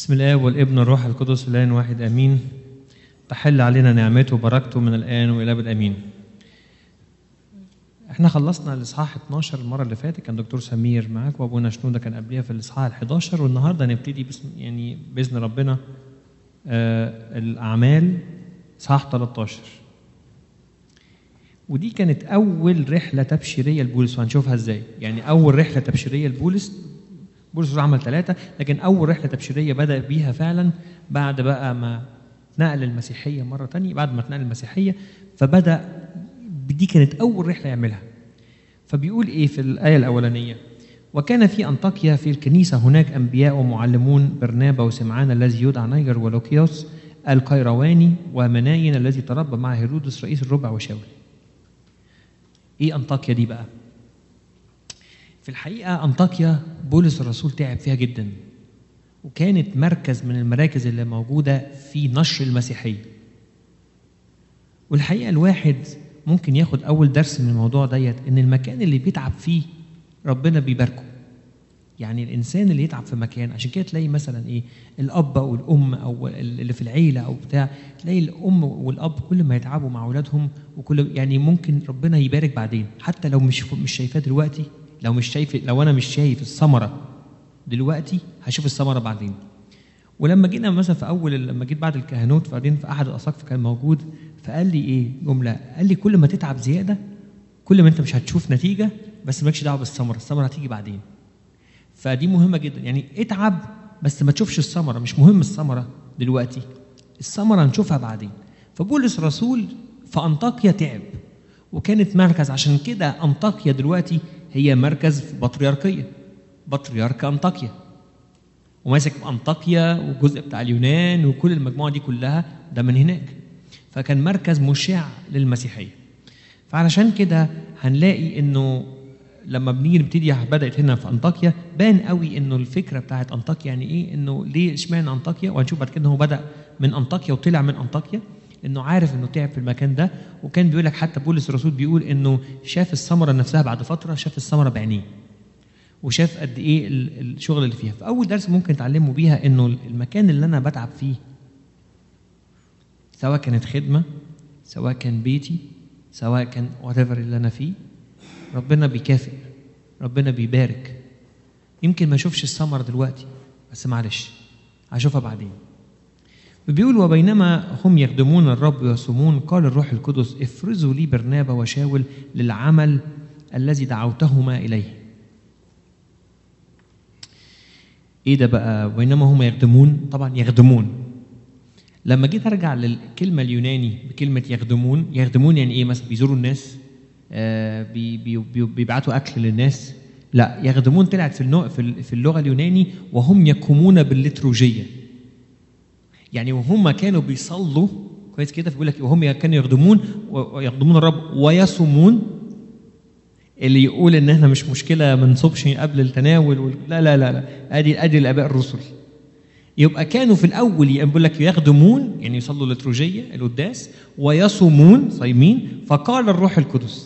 بسم الله والابن والروح القدس الان واحد امين تحل علينا نعمته وبركته من الان والى ابد امين احنا خلصنا الاصحاح 12 المره اللي فاتت كان دكتور سمير معاك وابونا شنوده كان قبليها في الاصحاح ال 11 والنهارده هنبتدي بسم يعني باذن ربنا آه الاعمال اصحاح 13 ودي كانت اول رحله تبشيريه لبولس وهنشوفها ازاي يعني اول رحله تبشيريه لبولس بولس عمل ثلاثة لكن أول رحلة تبشيرية بدأ بيها فعلا بعد بقى ما نقل المسيحية مرة تانية بعد ما اتنقل المسيحية فبدأ دي كانت أول رحلة يعملها فبيقول إيه في الآية الأولانية وكان في أنطاكيا في الكنيسة هناك أنبياء ومعلمون برنابا وسمعان الذي يدعى نيجر ولوكيوس القيرواني ومناين الذي تربى مع هيرودس رئيس الربع وشاول إيه أنطاكيا دي بقى؟ في الحقيقة أنطاكيا بولس الرسول تعب فيها جدا وكانت مركز من المراكز اللي موجودة في نشر المسيحية والحقيقة الواحد ممكن ياخد أول درس من الموضوع ديت إن المكان اللي بيتعب فيه ربنا بيباركه يعني الإنسان اللي يتعب في مكان عشان كده تلاقي مثلا إيه الأب أو الأم أو اللي في العيلة أو بتاع تلاقي الأم والأب كل ما يتعبوا مع أولادهم وكل يعني ممكن ربنا يبارك بعدين حتى لو مش مش شايفاه دلوقتي لو مش شايف لو انا مش شايف الثمره دلوقتي هشوف الثمره بعدين ولما جينا مثلا في اول لما جيت بعد الكهنوت بعدين في احد الاساقفه كان موجود فقال لي ايه جمله قال لي كل ما تتعب زياده كل ما انت مش هتشوف نتيجه بس مالكش دعوه بالثمره الثمره هتيجي بعدين فدي مهمه جدا يعني اتعب بس ما تشوفش الثمره مش مهم الثمره دلوقتي الثمره هنشوفها بعدين فبولس الرسول في انطاكيا تعب وكانت مركز عشان كده انطاكيا دلوقتي هي مركز في بطريركية بطريرك أنطاكيا وماسك أنطاكيا والجزء بتاع اليونان وكل المجموعة دي كلها ده من هناك فكان مركز مشع للمسيحية فعلشان كده هنلاقي انه لما بنيجي نبتدي بدات هنا في انطاكيا بان قوي انه الفكره بتاعت انطاكيا يعني ايه انه ليه اشمعنى انطاكيا وهنشوف بعد كده ان هو بدا من انطاكيا وطلع من انطاكيا انه عارف انه تعب في المكان ده وكان بيقول لك حتى بولس الرسول بيقول انه شاف الثمره نفسها بعد فتره شاف الثمره بعينيه وشاف قد ايه الشغل اللي فيها فاول درس ممكن تعلمه بيها انه المكان اللي انا بتعب فيه سواء كانت خدمه سواء كان بيتي سواء كان وات اللي انا فيه ربنا بيكافئ ربنا بيبارك يمكن ما اشوفش الثمره دلوقتي بس معلش هشوفها بعدين بيقول وبينما هم يخدمون الرب ويصومون قال الروح القدس افرزوا لي برنابا وشاول للعمل الذي دعوتهما اليه. ايه ده بقى بينما هم يخدمون طبعا يخدمون لما جيت ارجع للكلمه اليوناني بكلمه يخدمون يخدمون يعني ايه مثلا بيزوروا الناس آه بي بي بي بيبعتوا اكل للناس لا يخدمون طلعت في في اللغه اليوناني وهم يقومون بالليتروجيه يعني وهم كانوا بيصلوا كويس كده فبيقول لك وهم كانوا يخدمون ويخدمون الرب ويصومون اللي يقول ان احنا مش مشكله ما نصومش قبل التناول وال... لا لا لا لا ادي ادي الاباء الرسل يبقى كانوا في الاول يقول لك يخدمون يعني يصلوا الليتروجيه القداس ويصومون صايمين فقال الروح القدس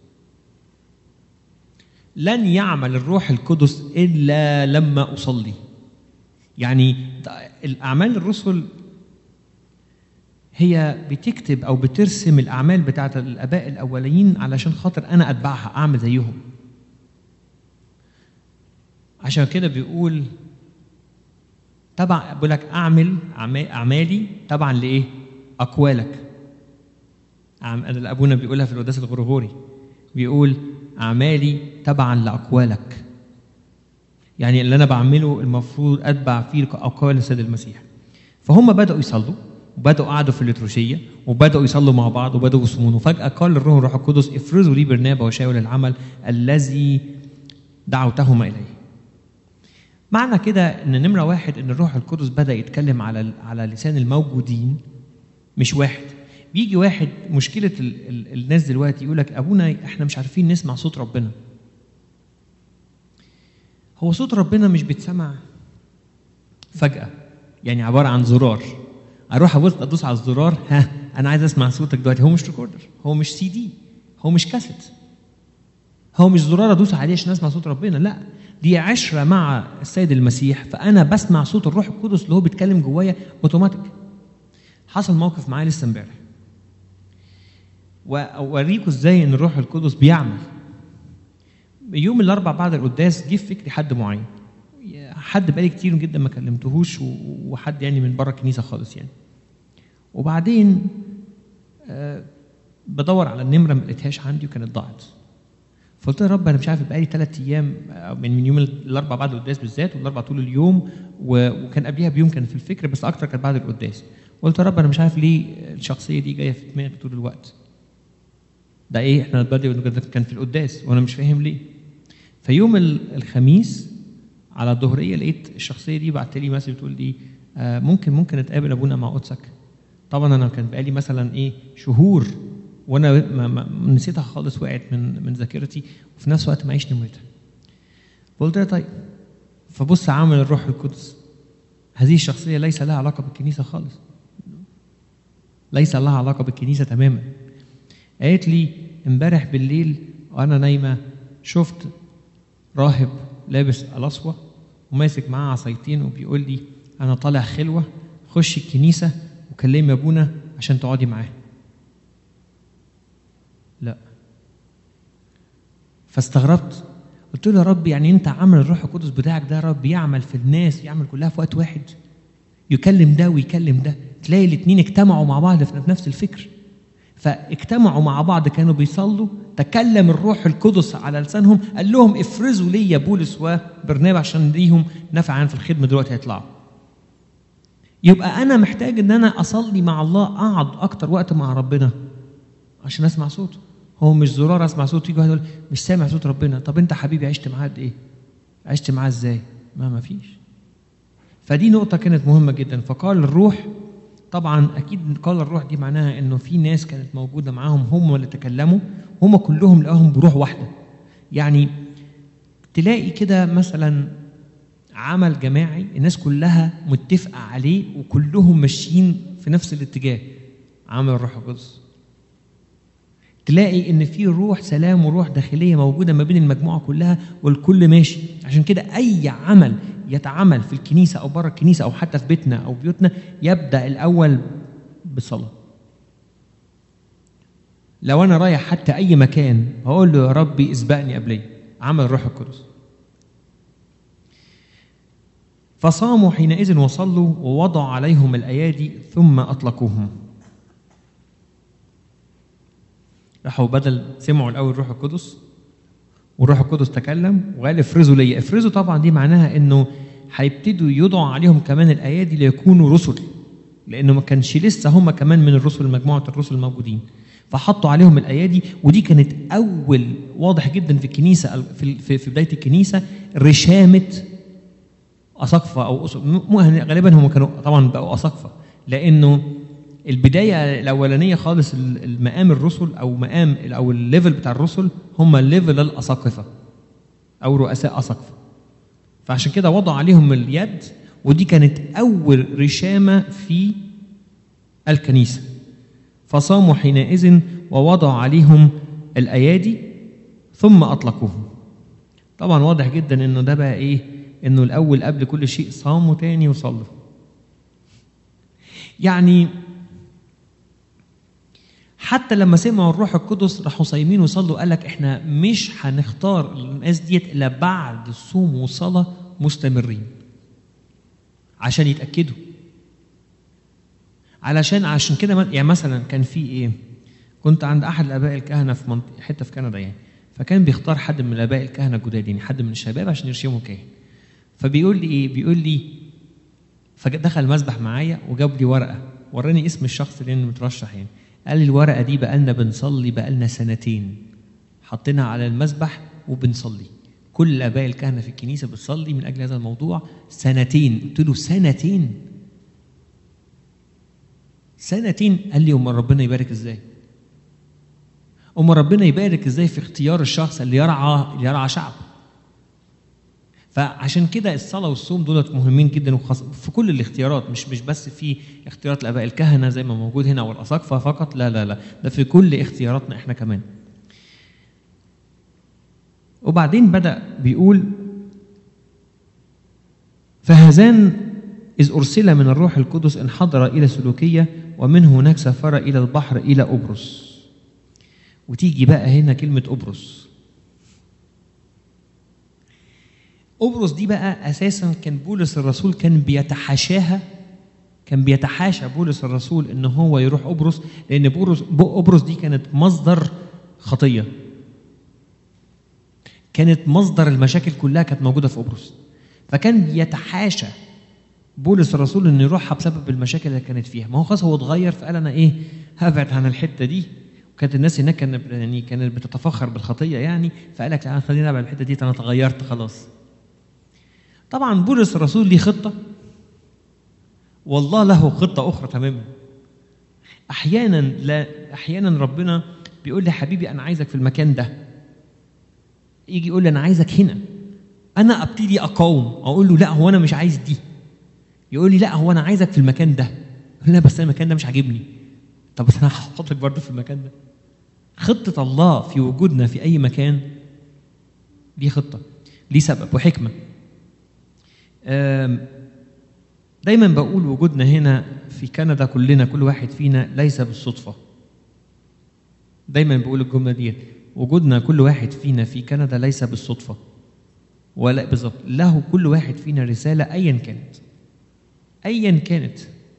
لن يعمل الروح القدس الا لما اصلي يعني الاعمال الرسل هي بتكتب او بترسم الاعمال بتاعت الاباء الاولين علشان خاطر انا اتبعها اعمل زيهم عشان كده بيقول تبع بيقول لك اعمل اعمالي تبعا لايه اقوالك ابونا بيقولها في القداس الغرغوري بيقول اعمالي تبعا لاقوالك يعني اللي انا بعمله المفروض اتبع فيه اقوال السيد المسيح فهم بداوا يصلوا وبداوا قعدوا في الليتروشيه وبداوا يصلوا مع بعض وبداوا يصومون وفجاه قال الروح الروح القدس افرزوا لي برنابا وشاول العمل الذي دعوتهما اليه معنى كده ان نمره واحد ان الروح القدس بدا يتكلم على على لسان الموجودين مش واحد بيجي واحد مشكله ال ال الناس دلوقتي يقول لك ابونا احنا مش عارفين نسمع صوت ربنا هو صوت ربنا مش بيتسمع فجأة يعني عبارة عن زرار أروح أبص أدوس على الزرار ها أنا عايز أسمع صوتك دلوقتي هو مش ريكوردر هو مش سي دي هو مش كاسيت هو مش زرار ادوس عليه عشان اسمع صوت ربنا لا دي عشره مع السيد المسيح فانا بسمع صوت الروح القدس اللي هو بيتكلم جوايا اوتوماتيك حصل موقف معايا لسه امبارح واوريكم ازاي ان الروح القدس بيعمل يوم الاربع بعد القداس جه في فكري حد معين حد بقالي كتير جدا ما كلمتهوش وحد يعني من بره الكنيسه خالص يعني وبعدين آه بدور على النمره ما لقيتهاش عندي وكانت ضاعت فقلت يا رب انا مش عارف بقالي ثلاث ايام من من يوم الاربع بعد القداس بالذات والاربع طول اليوم وكان قبلها بيوم كان في الفكر بس اكتر كانت بعد القداس قلت يا رب انا مش عارف ليه الشخصيه دي جايه في دماغي طول الوقت ده ايه احنا بدري كان في القداس وانا مش فاهم ليه فيوم الخميس على الظهريه لقيت الشخصيه دي بعت لي مسج بتقول لي آه ممكن ممكن نتقابل ابونا مع قدسك طبعا انا كان بقالي مثلا ايه شهور وانا ما ما نسيتها خالص وقعت من من ذاكرتي وفي نفس الوقت معيش نمرتها قلت لها طيب فبص عامل الروح القدس هذه الشخصيه ليس لها علاقه بالكنيسه خالص ليس لها علاقه بالكنيسه تماما قالت لي امبارح بالليل وانا نايمه شفت راهب لابس قلاصوه وماسك معاه عصايتين وبيقول لي انا طالع خلوه خشي الكنيسه وكلمي ابونا عشان تقعدي معاه لا فاستغربت قلت له يا رب يعني انت عامل الروح القدس بتاعك ده يا رب يعمل في الناس يعمل كلها في وقت واحد يكلم ده ويكلم ده تلاقي الاثنين اجتمعوا مع بعض في نفس الفكر فاجتمعوا مع بعض كانوا بيصلوا تكلم الروح القدس على لسانهم قال لهم افرزوا لي يا بولس وبرنابا عشان ليهم نفعا في الخدمه دلوقتي هيطلعوا يبقى انا محتاج ان انا اصلي مع الله اقعد اكتر وقت مع ربنا عشان اسمع صوته هو مش زرار اسمع صوته يجي واحد يقول مش سامع صوت ربنا طب انت حبيبي عشت معاه قد ايه عشت معاه ازاي ما ما فيش فدي نقطه كانت مهمه جدا فقال الروح طبعا اكيد قال الروح دي معناها انه في ناس كانت موجوده معاهم هم اللي تكلموا هم كلهم لقاهم بروح واحده يعني تلاقي كده مثلا عمل جماعي الناس كلها متفقه عليه وكلهم ماشيين في نفس الاتجاه عمل الروح القدس تلاقي ان في روح سلام وروح داخليه موجوده ما بين المجموعه كلها والكل ماشي عشان كده اي عمل يتعمل في الكنيسه او بره الكنيسه او حتى في بيتنا او بيوتنا يبدا الاول بصلاه لو انا رايح حتى اي مكان هقول له يا ربي اسبقني قبلي عمل الروح القدس فصاموا حينئذ وصلوا ووضعوا عليهم الايادي ثم اطلقوهم راحوا بدل سمعوا الاول الروح القدس والروح القدس تكلم وقال افرزوا لي افرزوا طبعا دي معناها انه هيبتدوا يضعوا عليهم كمان الايادي ليكونوا رسل لانه ما كانش لسه هم كمان من الرسل مجموعه الرسل الموجودين فحطوا عليهم الايادي ودي كانت اول واضح جدا في الكنيسه في في بدايه الكنيسه رشامه اساقفه او غالبا هم كانوا طبعا بقوا اساقفه لانه البدايه الاولانيه خالص المقام الرسل او مقام او الليفل بتاع الرسل هم الليفل الاساقفه او رؤساء اساقفه فعشان كده وضع عليهم اليد ودي كانت اول رشامه في الكنيسه فصاموا حينئذ ووضعوا عليهم الايادي ثم اطلقوهم طبعا واضح جدا انه ده بقى ايه انه الاول قبل كل شيء صاموا تاني وصلوا يعني حتى لما سمعوا الروح القدس راحوا صايمين وصلوا قال لك احنا مش هنختار الناس ديت الا بعد صوم وصلاه مستمرين عشان يتاكدوا علشان عشان كده يعني مثلا كان في ايه كنت عند احد الاباء الكهنه في منطقه حته في كندا يعني فكان بيختار حد من الاباء الكهنه الجداد يعني حد من الشباب عشان يرشمه كاهن فبيقول لي ايه بيقول لي فدخل المسبح معايا وجاب لي ورقه وراني اسم الشخص اللي مترشح يعني قال لي الورقه دي بقالنا بنصلي بقالنا سنتين حطيناها على المسبح وبنصلي كل الاباء الكهنه في الكنيسه بتصلي من اجل هذا الموضوع سنتين قلت له سنتين سنتين قال لي امال ربنا يبارك ازاي امال ربنا يبارك ازاي في اختيار الشخص اللي يرعى اللي يرعى شعب فعشان كده الصلاه والصوم دولت مهمين جدا وخاص في كل الاختيارات مش مش بس في اختيارات الاباء الكهنه زي ما موجود هنا والاساقفه فقط لا لا لا ده في كل اختياراتنا احنا كمان وبعدين بدأ بيقول فهذان إذ أرسل من الروح القدس انحدر إلى سلوكية ومن هناك سافر إلى البحر إلى أبرص وتيجي بقى هنا كلمة أبرص أبرص دي بقى أساسا كان بولس الرسول كان بيتحاشاها كان بيتحاشى بولس الرسول ان هو يروح أبرص لأن بولس أبرص دي كانت مصدر خطية كانت مصدر المشاكل كلها كانت موجودة في أبرص فكان بيتحاشى بولس الرسول انه يروحها بسبب المشاكل اللي كانت فيها ما هو خلاص هو اتغير فقال انا ايه هبعد عن الحته دي وكانت الناس هناك كانت يعني كانت بتتفخر بالخطيه يعني فقال لك لا خليني ابعد عن الحته دي انا اتغيرت خلاص طبعا بولس الرسول ليه خطه والله له خطه اخرى تماما احيانا لا احيانا ربنا بيقول لي حبيبي انا عايزك في المكان ده يجي يقول لي انا عايزك هنا انا ابتدي اقاوم اقول له لا هو انا مش عايز دي يقول لي لا هو انا عايزك في المكان ده لا بس انا المكان ده مش عاجبني طب بس انا هحطك برضه في المكان ده خطة الله في وجودنا في أي مكان ليه خطة ليه سبب وحكمة دايما بقول وجودنا هنا في كندا كلنا كل واحد فينا ليس بالصدفة دايما بقول الجملة ديت وجودنا كل واحد فينا في كندا ليس بالصدفة ولا بالظبط له كل واحد فينا رسالة أيا كانت ايا كانت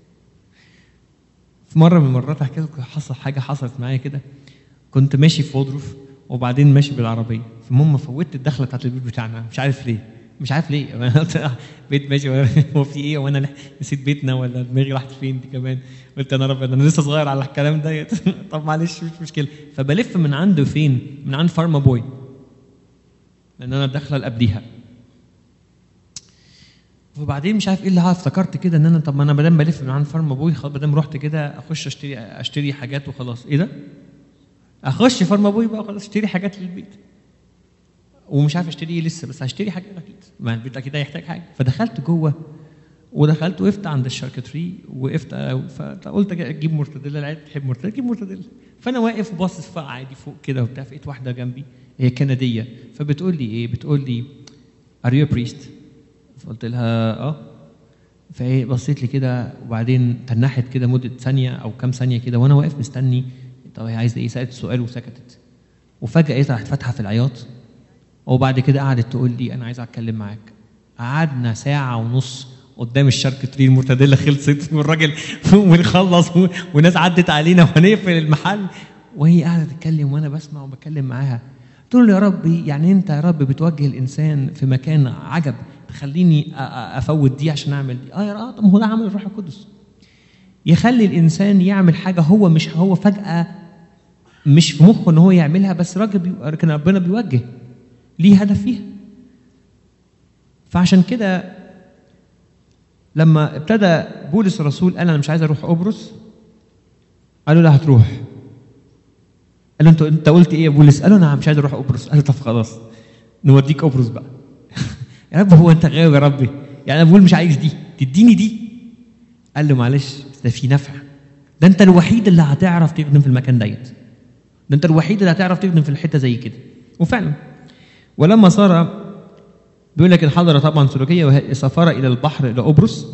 في مره من المرات احكي لكم حصل حاجه حصلت معايا كده كنت ماشي في وودروف وبعدين ماشي بالعربيه فالمهم فوتت الدخله بتاعت البيت بتاعنا مش عارف ليه مش عارف ليه بيت ماشي هو في ايه وانا نسيت بيتنا ولا دماغي راحت فين دي كمان قلت انا رب انا لسه صغير على الكلام ده طب معلش مش مشكله فبلف من عنده فين من عند فارما بوي لان انا الدخله اللي قبليها وبعدين مش عارف ايه اللي افتكرت كده ان انا طب ما انا ما دام بلف من عند فارم ابوي خلاص ما دام رحت كده اخش اشتري اشتري حاجات وخلاص ايه ده؟ اخش فارم ابوي بقى خلاص اشتري حاجات للبيت ومش عارف اشتري ايه لسه بس هشتري حاجات اكيد ما البيت اكيد هيحتاج حاجه فدخلت جوه ودخلت وقفت عند الشاركتري وقفت فقلت اجيب مرتديلا العيال تحب مرتديلا اجيب مرتديلا فانا واقف وباصص فوق عادي فوق كده وبتاع فلقيت واحده جنبي هي كنديه فبتقول لي ايه؟ بتقول لي ار يو بريست؟ فقلت لها اه فايه بصيت لي كده وبعدين تنحت كده مده ثانيه او كام ثانيه كده وانا واقف مستني طب هي عايزه ايه سالت السؤال وسكتت وفجاه ايه راحت فاتحه في العياط وبعد كده قعدت تقول لي انا عايزه اتكلم معاك قعدنا ساعه ونص قدام الشاركتري المرتديلا خلصت والراجل ونخلص وناس عدت علينا وهنقفل المحل وهي قاعده تتكلم وانا بسمع وبكلم معاها تقول له يا رب يعني انت يا رب بتوجه الانسان في مكان عجب تخليني افوت دي عشان اعمل دي اه يا رب طب ما هو ده عمل الروح القدس يخلي الانسان يعمل حاجه هو مش هو فجاه مش في مخه ان هو يعملها بس راجل بي... كان ربنا بيوجه ليه هدف فيها فعشان كده لما ابتدى بولس الرسول قال انا مش عايز اروح قبرص قالوا لا هتروح قال له انت انت قلت ايه يا بولس؟ قال له انا مش عايز اروح قبرص قال له طب خلاص نوديك قبرص بقى يا رب هو انت غاوي يا ربي يعني انا بقول مش عايز دي تديني دي قال له معلش ده في نفع ده انت الوحيد اللي هتعرف تخدم في المكان ديت ده انت الوحيد اللي هتعرف تخدم في الحته زي كده وفعلا ولما صار بيقول لك الحضره طبعا سلوكيه وهي سافر الى البحر الى قبرص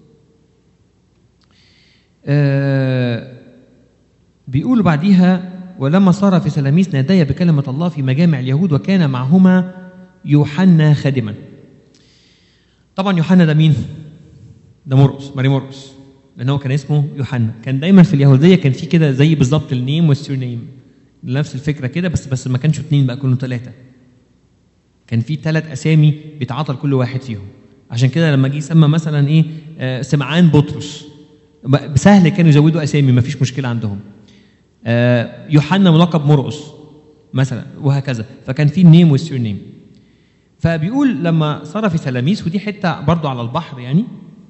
آه بيقول بعديها ولما صار في سلاميس نادي بكلمة الله في مجامع اليهود وكان معهما يوحنا خادما طبعا يوحنا ده مين؟ ده مرقس ماري مرقس لان هو كان اسمه يوحنا كان دايما في اليهوديه كان في كده زي بالظبط النيم والسير نيم نفس الفكره كده بس بس ما كانش اثنين بقى كانوا ثلاثه كان في ثلاث اسامي بيتعاطى لكل واحد فيهم عشان كده لما جه يسمى مثلا ايه آه سمعان بطرس سهل كانوا يزودوا اسامي ما فيش مشكله عندهم آه يوحنا ملقب مرقس مثلا وهكذا فكان في النيم والسير نيم فبيقول لما صار في سلاميس ودي حته برضو على البحر يعني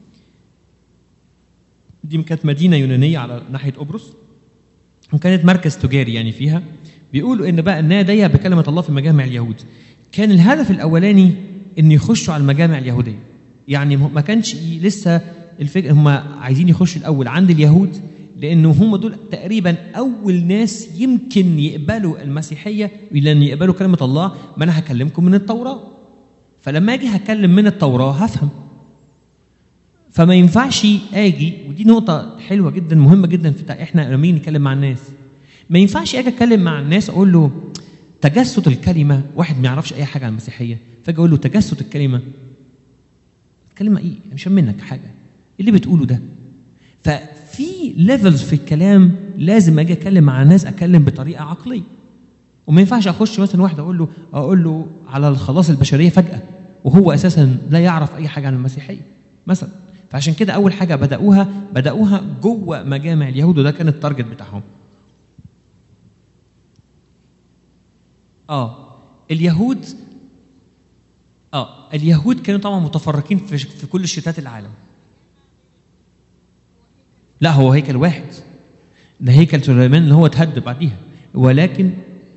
دي كانت مدينه يونانيه على ناحيه قبرص وكانت مركز تجاري يعني فيها بيقولوا ان بقى الناديه بكلمه الله في مجامع اليهود كان الهدف الاولاني ان يخشوا على المجامع اليهوديه يعني ما كانش لسه الفكره هم عايزين يخشوا الاول عند اليهود لانه هم دول تقريبا اول ناس يمكن يقبلوا المسيحيه لان يقبلوا كلمه الله ما انا هكلمكم من التوراه فلما اجي هكلم من التوراه هفهم فما ينفعش اجي ودي نقطه حلوه جدا مهمه جدا في احنا لما نيجي نتكلم مع الناس ما ينفعش اجي اتكلم مع الناس اقول له تجسد الكلمه واحد ما يعرفش اي حاجه عن المسيحيه فاجي اقول له تجسد الكلمه الكلمه ايه أنا مش فاهم منك حاجه ايه اللي بتقوله ده ففي ليفلز في الكلام لازم اجي اتكلم مع الناس اتكلم بطريقه عقليه وما ينفعش اخش مثلا واحد اقول له اقول له على الخلاص البشريه فجاه وهو اساسا لا يعرف اي حاجه عن المسيحيه مثلا فعشان كده اول حاجه بداوها بداوها جوه مجامع اليهود وده كان التارجت بتاعهم اه اليهود اه اليهود كانوا طبعا متفرقين في, في كل شتات العالم لا هو هيكل واحد ده هيكل سليمان اللي هو اتهد بعديها ولكن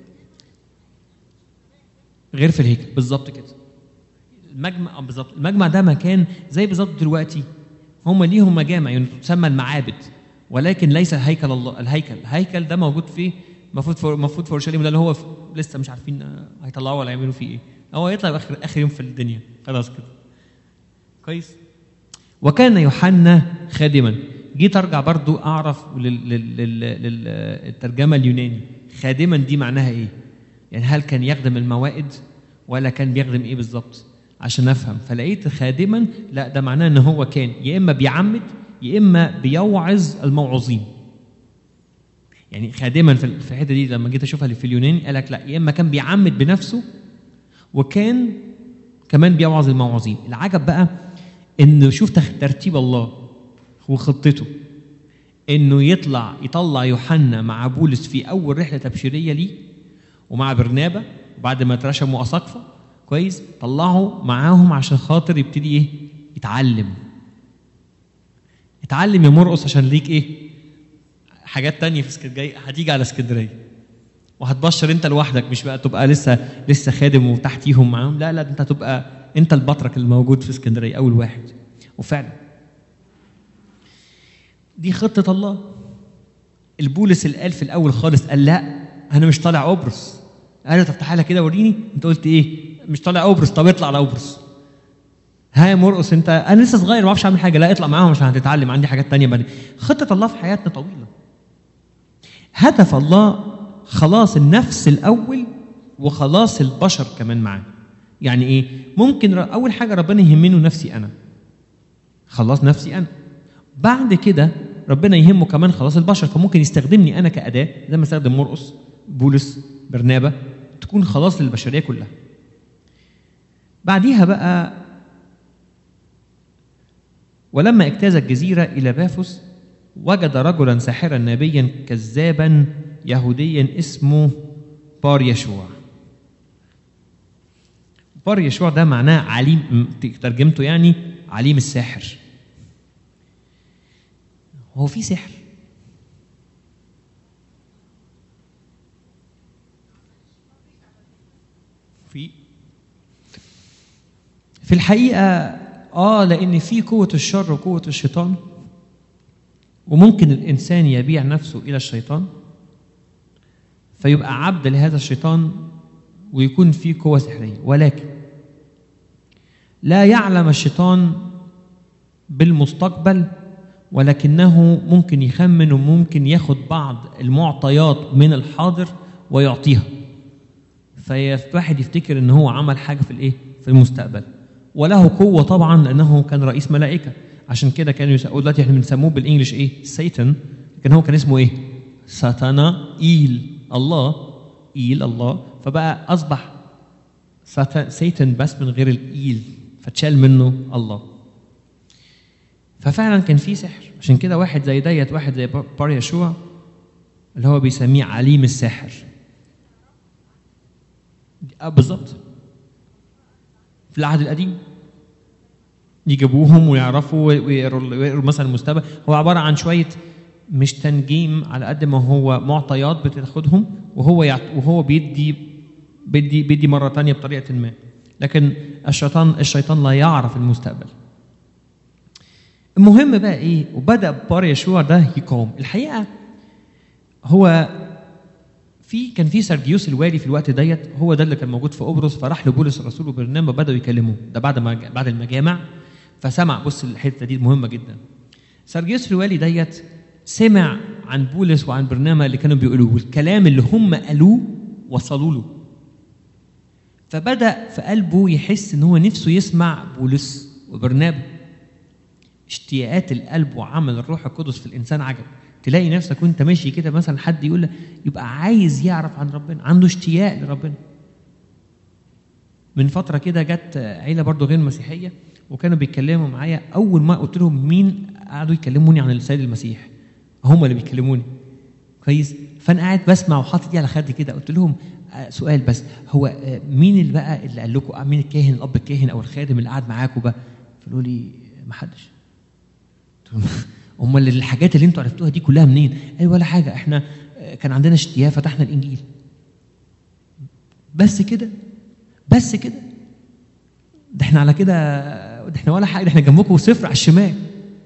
غير في الهيكل بالظبط كده المجمع آه بالظبط المجمع ده مكان زي بالظبط دلوقتي هم ليهم مجامع يعني تسمى المعابد ولكن ليس هيكل الله الهيكل الهيكل ده موجود فيه المفروض في المفروض في اورشليم ده اللي هو في لسه مش عارفين آه، هيطلعوه ولا يعملوا فيه ايه هو يطلع اخر اخر يوم في الدنيا خلاص كده كويس وكان يوحنا خادما جيت ارجع برضو اعرف للترجمه اليوناني خادما دي معناها ايه يعني هل كان يخدم الموائد ولا كان بيخدم ايه بالظبط عشان افهم فلقيت خادما لا ده معناه ان هو كان يا اما بيعمد يا اما بيوعظ الموعظين يعني خادما في في الحته دي لما جيت اشوفها في اليوناني قال لك لا يا اما كان بيعمد بنفسه وكان كمان بيوعظ الموعظين العجب بقى انه شوف تخ- ترتيب الله وخطته انه يطلع يطلع يوحنا مع بولس في اول رحله تبشيريه ليه ومع برنابا وبعد ما اترشموا اساقفه كويس طلعوا معاهم عشان خاطر يبتدي ايه يتعلم اتعلم يا مرقص عشان ليك ايه حاجات تانية في اسكندريه هتيجي على اسكندريه وهتبشر انت لوحدك مش بقى تبقى لسه لسه خادم وتحتيهم معاهم لا لا ده انت تبقى انت البطرك الموجود في اسكندريه اول واحد وفعلا دي خطه الله البولس اللي قال في الاول خالص قال لا انا مش طالع قبرص قال له طب تعالى كده وريني انت قلت ايه مش طالع قبرص طب اطلع على قبرص ها يا مرقص انت انا لسه صغير ما اعرفش اعمل حاجه لا اطلع معاهم عشان هتتعلم عندي حاجات تانية بعدين خطه الله في حياتنا طويله هدف الله خلاص النفس الاول وخلاص البشر كمان معاه يعني ايه ممكن ر- اول حاجه ربنا يهمنه نفسي انا خلاص نفسي انا بعد كده ربنا يهمه كمان خلاص البشر فممكن يستخدمني انا كاداه زي ما استخدم مرقص بولس برنابا تكون خلاص للبشريه كلها بعديها بقى ولما اجتاز الجزيرة إلى بافوس وجد رجلا ساحرا نبيا كذابا يهوديا اسمه بار يشوع بار يشوع ده معناه عليم م- ترجمته يعني عليم الساحر هو في سحر في في الحقيقة اه لأن في قوة الشر وقوة الشيطان وممكن الإنسان يبيع نفسه إلى الشيطان فيبقى عبد لهذا الشيطان ويكون في قوة سحرية ولكن لا يعلم الشيطان بالمستقبل ولكنه ممكن يخمن وممكن ياخد بعض المعطيات من الحاضر ويعطيها فواحد يفتكر ان هو عمل حاجه في الايه في المستقبل وله قوه طبعا لانه كان رئيس ملائكه عشان كده كانوا يسموه دلوقتي احنا بنسموه بالانجلش ايه سيتن لكن هو كان اسمه ايه ساتانا ايل الله ايل الله فبقى اصبح ساتا- سيتن بس من غير الايل فتشال منه الله ففعلا كان في سحر عشان كده واحد زي ديت واحد زي بار يشوع اللي هو بيسميه عليم الساحر اه بالظبط في العهد القديم يجيبوهم ويعرفوا ويقروا ويقروا مثلا المستقبل هو عباره عن شويه مش تنجيم على قد ما هو معطيات بتاخدهم وهو يعط وهو بيدي بيدي بيدي مره تانية بطريقه ما لكن الشيطان الشيطان لا يعرف المستقبل المهم بقى ايه وبدا بار يشوع ده يقاوم الحقيقه هو في كان في سرجيوس الوالي في الوقت ديت هو ده اللي كان موجود في قبرص فراح لبولس الرسول وبرنامه بداوا يكلموه ده بعد ما بعد المجامع فسمع بص الحته دي مهمه جدا سرجيوس الوالي ديت سمع عن بولس وعن برنامه اللي كانوا بيقولوه والكلام اللي هم قالوه وصلوا له فبدا في قلبه يحس ان هو نفسه يسمع بولس وبرنابه اشتياقات القلب وعمل الروح القدس في الانسان عجب تلاقي نفسك وانت ماشي كده مثلا حد يقول لك يبقى عايز يعرف عن ربنا عنده اشتياق لربنا من فتره كده جت عيله برضو غير مسيحيه وكانوا بيتكلموا معايا اول ما قلت لهم مين قعدوا يكلموني عن السيد المسيح هم اللي بيكلموني كويس فانا قاعد بسمع وحاطط ايدي على خدي كده قلت لهم آه، سؤال بس هو آه، مين اللي بقى اللي قال لكم آه، مين الكاهن الاب الكاهن او الخادم اللي قاعد معاكم بقى فقالوا لي ما حدش قلت لهم امال الحاجات اللي انتوا عرفتوها دي كلها منين؟ قال ولا حاجه احنا آه، كان عندنا اشتياق فتحنا الانجيل بس كده بس كده ده احنا على كده ده احنا ولا حاجه ده احنا جنبكم صفر على الشمال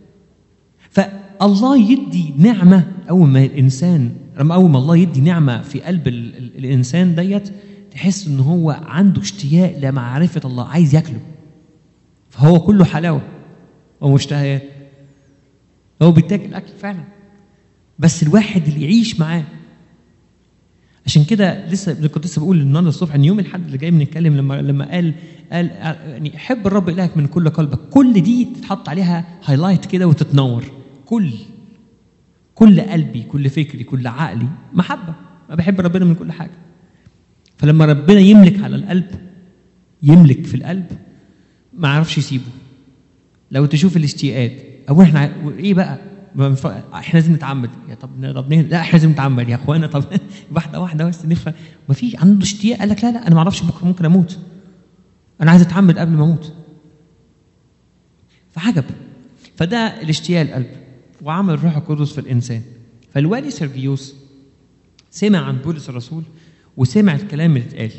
فالله يدي نعمه اول ما الانسان لما اول ما الله يدي نعمه في قلب ال ال الانسان ديت تحس ان هو عنده اشتياق لمعرفه الله عايز ياكله فهو كله حلاوه ومشتهيات هو بيتاكل اكل فعلا بس الواحد اللي يعيش معاه عشان كده لسه كنت لسه بقول النهارده الصبح ان يوم الاحد اللي جاي بنتكلم لما لما قال قال يعني حب الرب الهك من كل قلبك كل دي تتحط عليها هايلايت كده وتتنور كل كل قلبي كل فكري كل عقلي محبه انا بحب ربنا من كل حاجه فلما ربنا يملك على القلب يملك في القلب ما عرفش يسيبه لو تشوف الاشتياقات او احنا ع- ايه بقى ما ينفع- احنا لازم نتعمد يا طب طب نه- لا احنا لازم نتعمد يا اخوانا طب واحده واحده بس نفهم ما في عنده اشتياق قال لك لا لا انا ما اعرفش بكره ممكن اموت انا عايز اتعمد قبل ما اموت فعجب فده الاشتياق القلب وعمل الروح القدس في الانسان فالوالي سيرجيوس سمع عن بولس الرسول وسمع الكلام اللي اتقال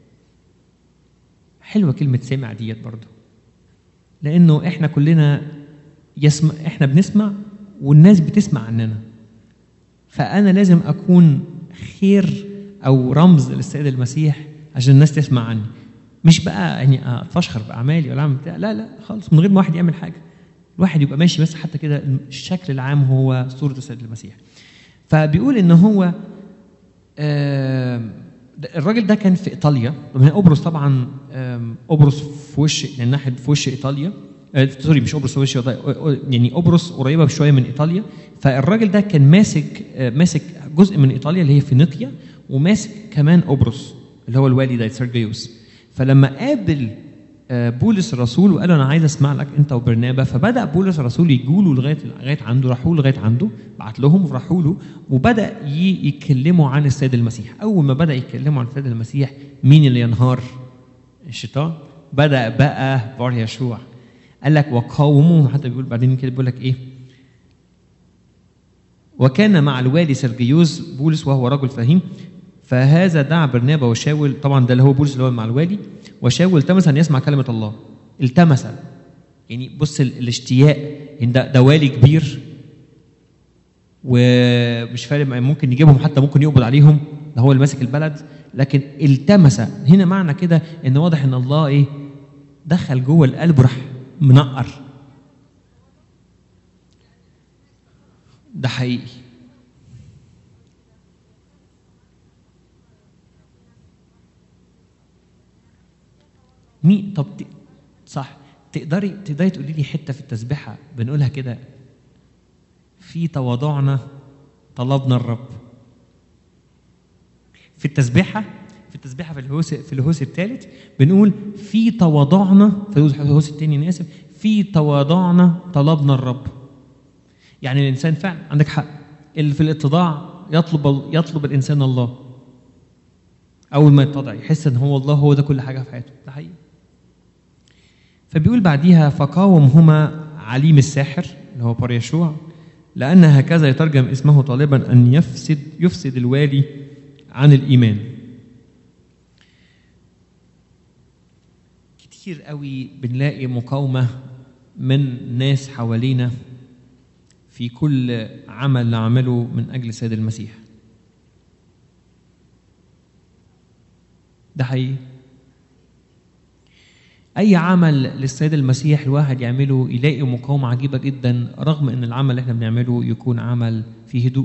حلوه كلمه سمع ديت برضه لانه احنا كلنا يسمع احنا بنسمع والناس بتسمع عننا فانا لازم اكون خير او رمز للسيد المسيح عشان الناس تسمع عني مش بقى يعني اتفشخر باعمالي ولا اعمل بتاع لا لا خالص من غير ما واحد يعمل حاجه الواحد يبقى ماشي بس حتى كده الشكل العام هو صوره السيد المسيح فبيقول ان هو آم، ده- الراجل ده كان في ايطاليا طبعا هي قبرص طبعا آم، قبرص في وش يعني ناحيه في وش ايطاليا آه، سوري مش قبرص في وش إيطاليا، يعني قبرص قريبه بشويه من ايطاليا فالراجل ده كان ماسك آه، ماسك جزء من ايطاليا اللي هي فينيقيا وماسك كمان قبرص اللي هو الوالي ده سيرجيوس فلما قابل آه، بولس الرسول وقال له انا عايز اسمع لك انت وبرنابا فبدا بولس الرسول يجوا له لغايه لغايه عنده راحوا له لغايه عنده بعت لهم وراحوا له وبدا ي- يتكلموا عن السيد المسيح اول ما بدا يتكلموا عن السيد المسيح مين اللي ينهار الشيطان بدا بقى بار يشوع قال لك وقاوموه حتى بيقول بعدين كده بيقول لك ايه وكان مع الوالي سرجيوس بولس وهو رجل فهيم فهذا دعا برنابا وشاول طبعا ده اللي هو بولس اللي هو مع الوالي وشاول التمس ان يسمع كلمه الله التمس يعني بص ال- الاشتياق إن ده, ده والي كبير ومش فارق معاه، ممكن يجيبهم حتى ممكن يقبض عليهم ده هو اللي ماسك البلد لكن التمس هنا معنى كده ان واضح ان الله ايه دخل جوه القلب وراح منقر ده حقيقي مين طب ت... صح تقدري تقدري تقولي لي حته في التسبيحه بنقولها كده في تواضعنا طلبنا الرب في التسبيحه في التسبيحه في الهوس في الهوس الثالث بنقول في تواضعنا في الهوس الثاني انا اسف في تواضعنا طلبنا الرب يعني الانسان فعلا عندك حق اللي في الاتضاع يطلب يطلب الانسان الله اول ما يتضع يحس ان هو الله هو ده كل حاجه في حياته ده حقيقي فبيقول بعديها فقاومهما عليم الساحر اللي هو بار يشوع لأن هكذا يترجم اسمه طالبا أن يفسد يفسد الوالي عن الإيمان كتير قوي بنلاقي مقاومة من ناس حوالينا في كل عمل نعمله من اجل السيد المسيح ده حقيقي اي عمل للسيد المسيح الواحد يعمله يلاقي مقاومه عجيبه جدا رغم ان العمل اللي احنا بنعمله يكون عمل فيه هدوء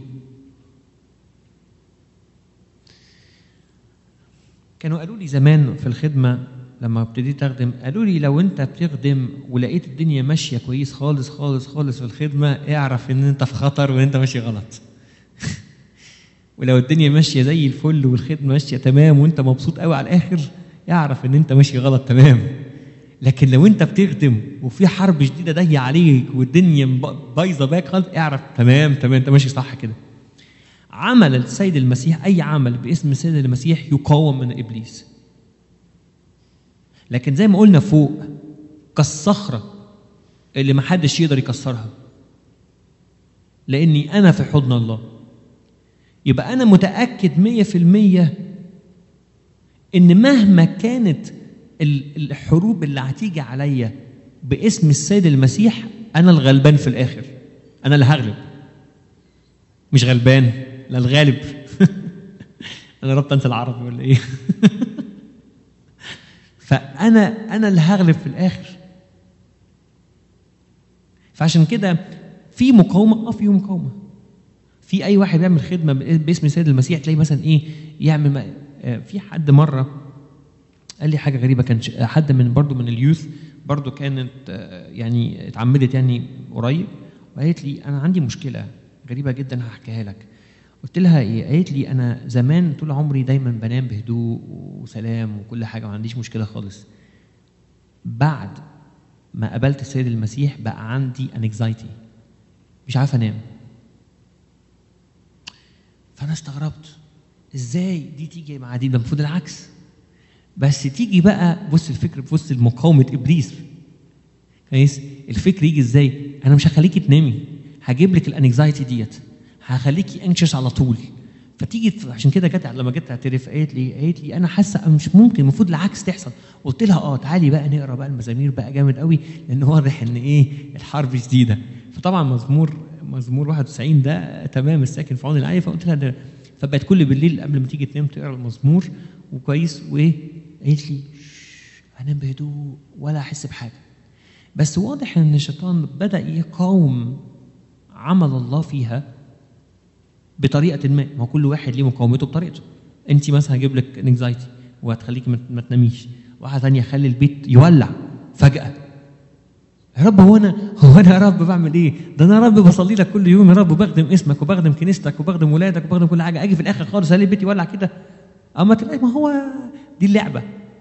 كانوا قالوا لي زمان في الخدمه لما ابتديت اخدم قالوا لي لو انت بتخدم ولقيت الدنيا ماشيه كويس خالص خالص خالص في الخدمه اعرف ان انت في خطر وان انت ماشي غلط ولو الدنيا ماشيه زي الفل والخدمه ماشيه تمام وانت مبسوط قوي على الاخر اعرف ان انت ماشي غلط تمام لكن لو انت بتخدم وفي حرب شديده داهيه عليك والدنيا بايظه باك خالص اعرف تمام تمام انت ماشي صح كده عمل السيد المسيح اي عمل باسم السيد المسيح يقاوم من ابليس لكن زي ما قلنا فوق كالصخره اللي ما حدش يقدر يكسرها لاني انا في حضن الله يبقى انا متاكد مية في المية ان مهما كانت الحروب اللي هتيجي عليا باسم السيد المسيح انا الغلبان في الاخر انا اللي هغلب مش غلبان لا الغالب انا ربط انسى العربي ولا ايه فانا انا اللي هغلب في الاخر فعشان كده في مقاومه اه في مقاومه في اي واحد بيعمل خدمه باسم السيد المسيح تلاقي مثلا ايه يعمل في حد مره قال لي حاجه غريبه كان حد من برضو من اليوث برضو كانت يعني اتعمدت يعني قريب وقالت لي انا عندي مشكله غريبه جدا هحكيها لك قلت لها ايه قالت لي انا زمان طول عمري دايما بنام بهدوء وسلام وكل حاجه ما عنديش مشكله خالص بعد ما قابلت السيد المسيح بقى عندي انكزايتي مش عارف انام فانا استغربت ازاي دي تيجي مع دي ده المفروض العكس بس تيجي بقى بص الفكر في وسط مقاومه ابليس كويس الفكر يجي ازاي انا مش هخليكي تنامي هجيب لك الانكزايتي ديت هخليكي انكشس على طول فتيجي عشان كده جت لما جت تعترف قالت لي قالت لي انا حاسه مش ممكن المفروض العكس تحصل قلت لها اه تعالي بقى نقرا بقى المزامير بقى جامد قوي لان واضح ان ايه الحرب شديده فطبعا مزمور مزمور 91 ده تمام الساكن في عون العالي فقلت لها ده فبقت كل بالليل قبل ما تيجي تنام تقرا المزمور وكويس وايه قالت لي انام بهدوء ولا احس بحاجه بس واضح ان الشيطان بدا يقاوم عمل الله فيها بطريقه ما ما هو كل واحد ليه مقاومته بطريقته انت مثلا هجيب لك انكزايتي وهتخليكي ما تناميش واحده ثانيه خلي البيت يولع فجاه يا رب هو انا هو انا يا رب بعمل ايه؟ ده انا يا رب بصلي لك كل يوم يا رب وبخدم اسمك وبخدم كنيستك وبخدم ولادك وبخدم كل حاجه اجي في الاخر خالص الاقي البيت يولع كده اما تلاقي ما هو دي اللعبه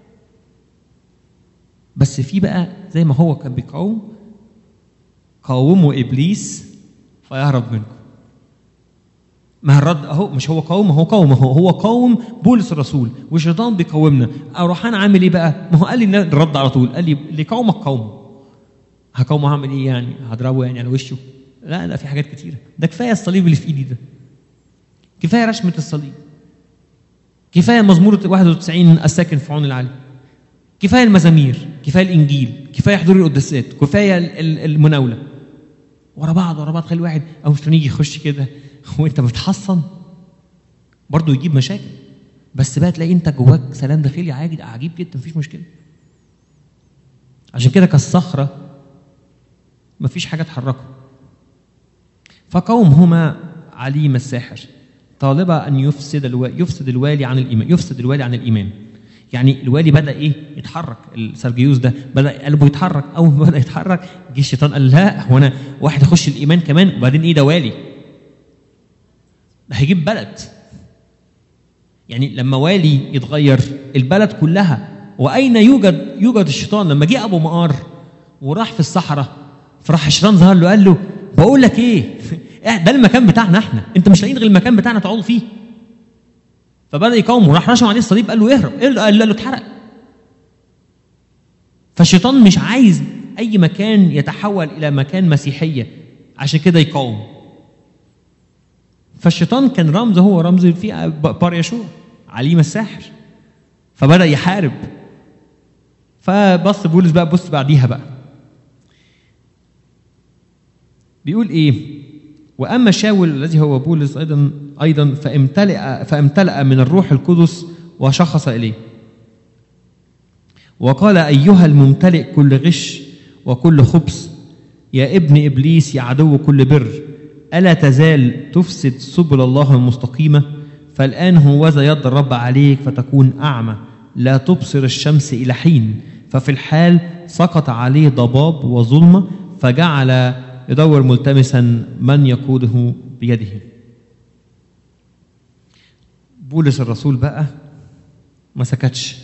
بس في بقى زي ما هو كان بيقاوم قاوموا ابليس فيهرب منكم ما الرد اهو مش هو قاوم هو قاوم هو هو قاوم بولس الرسول والشيطان بيقاومنا اروح انا عامل ايه بقى؟ ما هو قال لي الرد على طول قال لي اللي قاومك قاومه هقاومه هعمل ايه يعني؟ هضربه يعني على وشه؟ لا لا في حاجات كتيره ده كفايه الصليب اللي في ايدي ده كفايه رشمه الصليب كفايه مزمور 91 الساكن في عون العالم كفايه المزامير كفايه الانجيل كفايه حضور القداسات كفايه المناوله ورا بعض ورا بعض خلي واحد او مش يجي يخش كده وانت متحصن برضه يجيب مشاكل بس بقى تلاقي انت جواك سلام داخلي عاجب عجيب جدا مفيش مشكله عشان كده كالصخره مفيش حاجه تحركه فقومهما عليم الساحر طالبة أن يفسد الوالي يفسد الوالي عن الإيمان يفسد الوالي عن الإيمان يعني الوالي بدأ إيه يتحرك السرجيوس ده بدأ قلبه يتحرك أول ما بدأ يتحرك جه الشيطان قال لا هو أنا واحد يخش الإيمان كمان وبعدين إيه ده والي ده هيجيب بلد يعني لما والي يتغير البلد كلها وأين يوجد يوجد الشيطان لما جه أبو مقار وراح في الصحراء فراح الشيطان ظهر له قال له بقول لك ايه ده المكان بتاعنا احنا انت مش لاقيين غير المكان بتاعنا تقعدوا فيه فبدا يقاومه راح رشم عليه الصليب قال له اهرب قال له اتحرق فالشيطان مش عايز اي مكان يتحول الى مكان مسيحيه عشان كده يقاوم فالشيطان كان رمز هو رمز في بار يشوع عليم الساحر فبدا يحارب فبص بولس بقى بص بعديها بقى بيقول ايه واما شاول الذي هو بولس ايضا ايضا فامتلأ فامتلأ من الروح القدس وشخص اليه وقال ايها الممتلئ كل غش وكل خبث يا ابن ابليس يا عدو كل بر الا تزال تفسد سبل الله المستقيمه فالان هوذا يد الرب عليك فتكون اعمى لا تبصر الشمس الى حين ففي الحال سقط عليه ضباب وظلمه فجعل يدور ملتمسا من يقوده بيده بولس الرسول بقى ما سكتش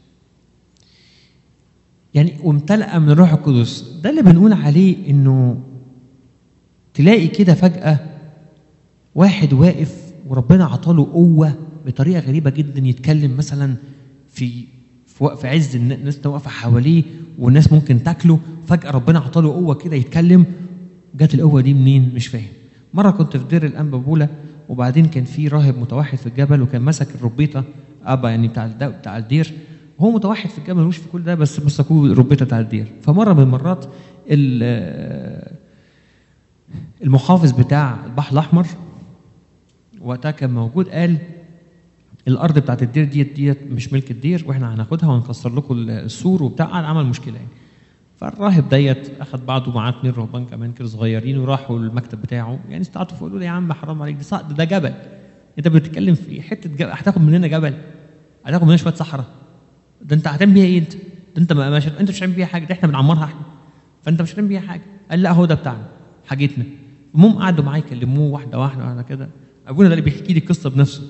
يعني وامتلأ من الروح القدس ده اللي بنقول عليه انه تلاقي كده فجأة واحد واقف وربنا عطاله قوة بطريقة غريبة جدا يتكلم مثلا في في في عز الن- الناس واقفة حواليه والناس ممكن تاكله فجأة ربنا عطاله قوة كده يتكلم جت القوة دي منين مش فاهم مرة كنت في دير الأنبا بولا وبعدين كان في راهب متوحد في الجبل وكان مسك الربيطة أبا يعني بتاع الد- بتاع الدير هو متوحد في الجبل ملوش في كل ده بس مسكوه الربيطة بتاع الدير فمرة من المرات ال- المحافظ بتاع البحر الأحمر وقتها كان موجود قال الارض بتاعت الدير ديت ديت مش ملك الدير واحنا هناخدها وهنكسر لكم السور وبتاع قعد عمل مشكله يعني فالراهب ديت اخد بعضه معاه اتنين رهبان كمان كده صغيرين وراحوا المكتب بتاعه يعني استعطوا فقالوا له يا عم حرام عليك ده صع- ده جبل انت بتتكلم في حته جبل هتاخد مننا جبل هتاخد مننا شويه صحراء ده انت هتعمل بيها ايه انت؟ ده انت ما مش انت مش هتعمل بيها حاجه ده احنا بنعمرها احنا فانت مش هتعمل بيها حاجه قال لا هو ده بتاعنا حاجتنا المهم قعدوا معاه يكلموه واحده واحده واحده كده ابونا ده اللي بيحكي لي القصه بنفسه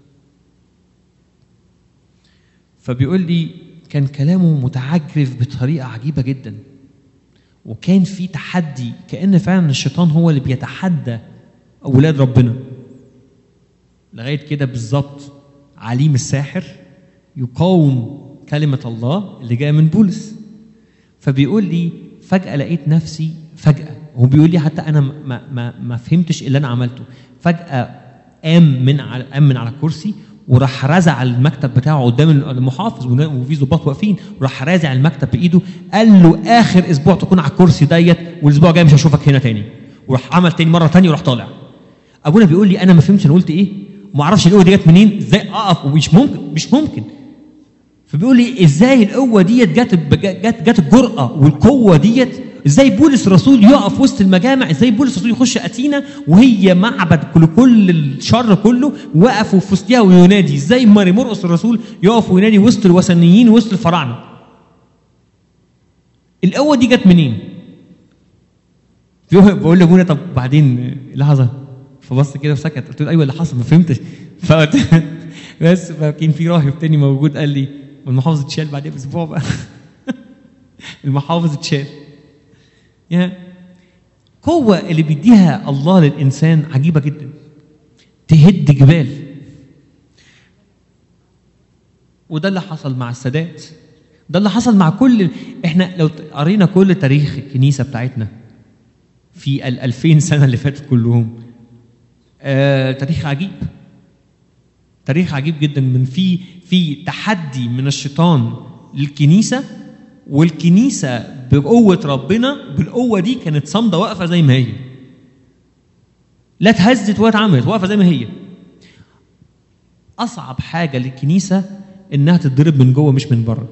فبيقول لي كان كلامه متعجرف بطريقه عجيبه جدا وكان في تحدي كان فعلا الشيطان هو اللي بيتحدى اولاد ربنا لغايه كده بالظبط عليم الساحر يقاوم كلمه الله اللي جايه من بولس فبيقول لي فجاه لقيت نفسي فجاه هو بيقول لي حتى انا ما ما ما فهمتش اللي انا عملته فجاه قام من على قام من على الكرسي وراح رازع المكتب بتاعه قدام المحافظ ونا- وفي ظباط واقفين وراح رازع المكتب بايده قال له اخر اسبوع تكون على الكرسي ديت والاسبوع الجاي مش هشوفك هنا تاني وراح عمل تاني مره تانية وراح طالع ابونا بيقول لي انا ما فهمتش انا قلت ايه وما اعرفش القوه دي جت منين ازاي اقف ومش ممكن مش ممكن فبيقول لي ازاي القوه ديت جت جت جت الجرأه والقوه ديت ازاي بولس الرسول يقف وسط المجامع ازاي بولس الرسول يخش اتينا وهي معبد كل كل الشر كله وقف في وسطها وينادي ازاي ماري مرقس الرسول يقف وينادي وسط الوثنيين وسط الفراعنه القوه دي جت منين بيقول بقول لابونا طب بعدين لحظه فبص كده وسكت قلت له ايوه اللي حصل ما فهمتش فقلت بس فكان في راهب تاني موجود قال لي والمحافظ اتشال بعدها باسبوع بقى المحافظ اتشال يا قوة اللي بيديها الله للإنسان عجيبة جدا تهد جبال وده اللي حصل مع السادات ده اللي حصل مع كل احنا لو قرينا كل تاريخ الكنيسة بتاعتنا في ال 2000 سنة اللي فاتت كلهم آه تاريخ عجيب تاريخ عجيب جدا من في في تحدي من الشيطان للكنيسه والكنيسه بقوه ربنا بالقوه دي كانت صامده واقفه زي ما هي لا اتهزت ولا اتعملت واقفه زي ما هي اصعب حاجه للكنيسه انها تتضرب من جوه مش من بره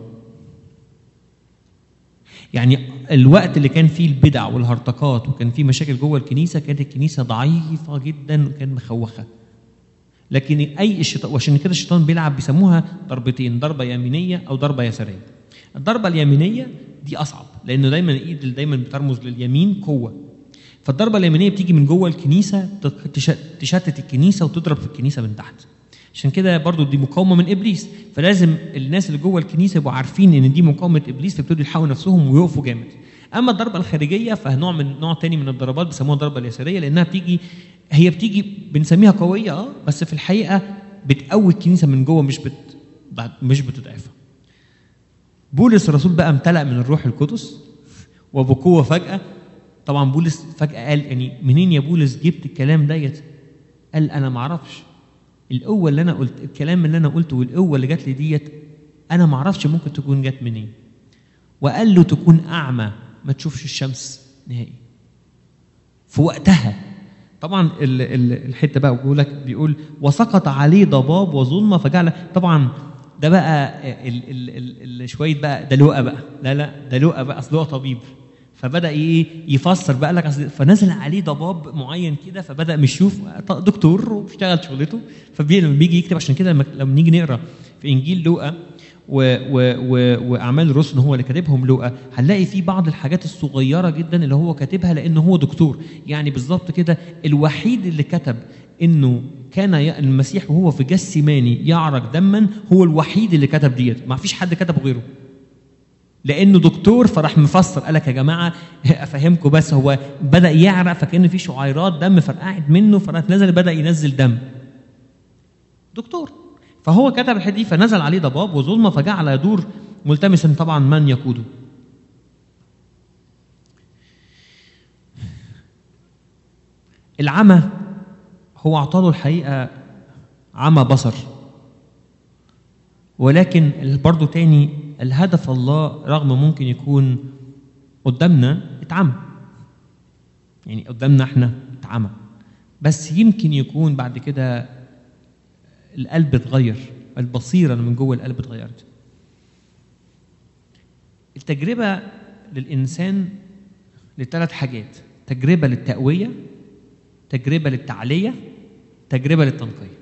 يعني الوقت اللي كان فيه البدع والهرطقات وكان فيه مشاكل جوه الكنيسه كانت الكنيسه ضعيفه جدا وكان مخوخه لكن اي الشيطان وعشان كده الشيطان بيلعب بيسموها ضربتين ضربه يمينيه او ضربه يساريه الضربه اليمينيه دي اصعب لانه دايما الايد اللي دايما بترمز لليمين قوه فالضربه اليمينيه بتيجي من جوه الكنيسه تش- تشتت الكنيسه وتضرب في الكنيسه من تحت عشان كده برضو دي مقاومه من ابليس فلازم الناس اللي جوه الكنيسه يبقوا عارفين ان دي مقاومه ابليس فيبتدوا يلحقوا نفسهم ويقفوا جامد اما الضربه الخارجيه فنوع من نوع تاني من الضربات بيسموها الضربه اليساريه لانها بتيجي هي بتيجي بنسميها قويه اه بس في الحقيقه بتقوي الكنيسه من جوه مش بت مش بتضعفها بولس الرسول بقى امتلأ من الروح القدس وبقوه فجاه طبعا بولس فجاه قال يعني منين يا بولس جبت الكلام ديت قال انا ما اعرفش القوه اللي انا قلت الكلام اللي انا قلته والقوه اللي جات لي ديت انا ما اعرفش ممكن تكون جت منين وقال له تكون اعمى ما تشوفش الشمس نهائي في وقتها طبعا ال- ال- الحته بقى بيقول لك بيقول وسقط عليه ضباب وظلمه فجعل طبعا ده بقى ال ال ال ال شويه بقى ده لقى بقى لا لا ده لقى بقى اصل هو طبيب فبدا ايه يفسر بقى لك أصل- فنزل عليه ضباب معين كده فبدا مش يشوف دكتور وبيشتغل شغلته فلما بيجي يكتب عشان كده لما لما نيجي نقرا في انجيل لوقا و و و واعمال الرسل هو اللي كاتبهم لوقا هنلاقي في بعض الحاجات الصغيره جدا اللي هو كاتبها لانه هو دكتور يعني بالظبط كده الوحيد اللي كتب انه كان ي- المسيح وهو في جسماني يعرق دما هو الوحيد اللي كتب ديت ما فيش حد كتبه غيره لانه دكتور فراح مفسر قال لك يا جماعه افهمكم بس هو بدا يعرق فكان في شعيرات دم فرقعت منه فراح نزل بدا ينزل دم دكتور فهو كتب الحته دي فنزل عليه ضباب وظلمه فجعل يدور ملتمسا طبعا من يقوده العمى هو اعطاله الحقيقه عمى بصر ولكن برضه تاني الهدف الله رغم ممكن يكون قدامنا اتعمى يعني قدامنا احنا اتعمى بس يمكن يكون بعد كده القلب اتغير البصيره من جوه القلب اتغيرت التجربه للانسان لثلاث حاجات تجربه للتقويه تجربه للتعليه تجربه للتنقيه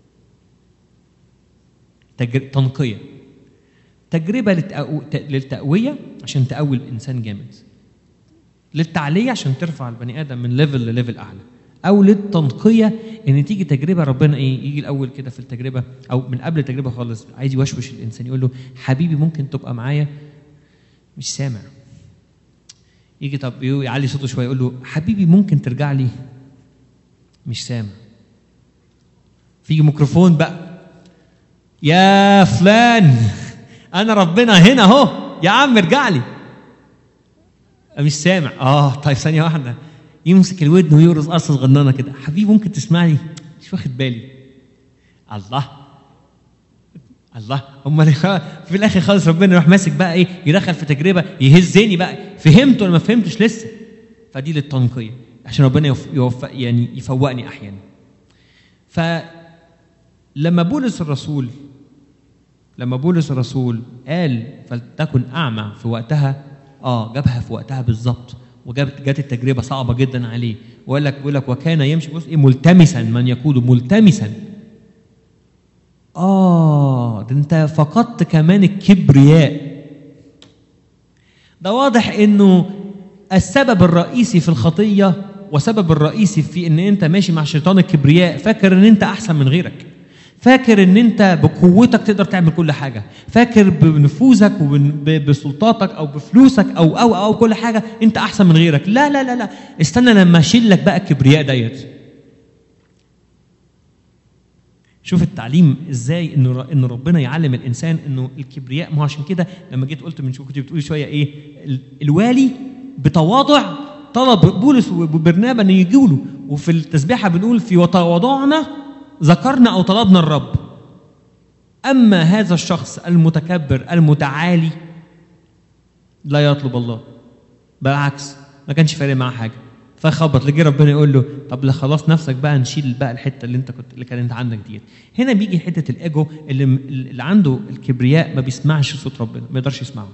تجر... تنقيه تجربه للتقو... ت- للتقويه عشان تقوي الانسان جامد للتعليه عشان ترفع البني ادم من ليفل لليفل اعلى او للتنقيه ان تيجي تجربه ربنا ايه يجي الاول كده في التجربه او من قبل التجربه خالص عايز يوشوش الانسان يقول له حبيبي ممكن تبقى معايا مش سامع يجي طب يعلي صوته شويه يقول له حبيبي ممكن ترجع لي مش سامع في ميكروفون بقى يا فلان انا ربنا هنا اهو يا عم ارجع لي مش سامع اه طيب ثانيه واحده يمسك الودن ويرقص قرصه صغننه كده حبيبي ممكن تسمعني مش واخد بالي الله الله امال في الاخر خالص ربنا يروح ماسك بقى ايه يدخل في تجربه يهزني بقى فهمت ولا ما فهمتش لسه فدي للتنقيه عشان ربنا يوف يوفق يعني يفوقني احيانا فلما بولس الرسول لما بولس الرسول قال فلتكن اعمى في وقتها اه جابها في وقتها بالظبط وجابت جت التجربه صعبه جدا عليه وقال لك بيقول لك وكان يمشي بص ايه ملتمسا من يقود ملتمسا اه ده انت فقدت كمان الكبرياء ده واضح انه السبب الرئيسي في الخطيه وسبب الرئيسي في ان انت ماشي مع شيطان الكبرياء فاكر ان انت احسن من غيرك فاكر ان انت بقوتك تقدر تعمل كل حاجه فاكر بنفوذك وبسلطاتك او بفلوسك او او او كل حاجه انت احسن من غيرك لا لا لا لا استنى لما اشيل لك بقى الكبرياء ديت شوف التعليم ازاي انه ان ربنا يعلم الانسان انه الكبرياء ما هو عشان كده لما جيت قلت من شويه كنت بتقولي شويه ايه ال- الوالي بتواضع طلب بولس وبرنابا ان يجوا له وفي التسبيحه بنقول في وتواضعنا ذكرنا او طلبنا الرب اما هذا الشخص المتكبر المتعالي لا يطلب الله بالعكس ما كانش فارق معاه حاجه فخبط لجي ربنا يقول له طب لا خلاص نفسك بقى نشيل بقى الحته اللي انت كنت اللي كانت عندك ديت هنا بيجي حته الايجو اللي اللي عنده الكبرياء ما بيسمعش صوت ربنا ما يقدرش يسمعه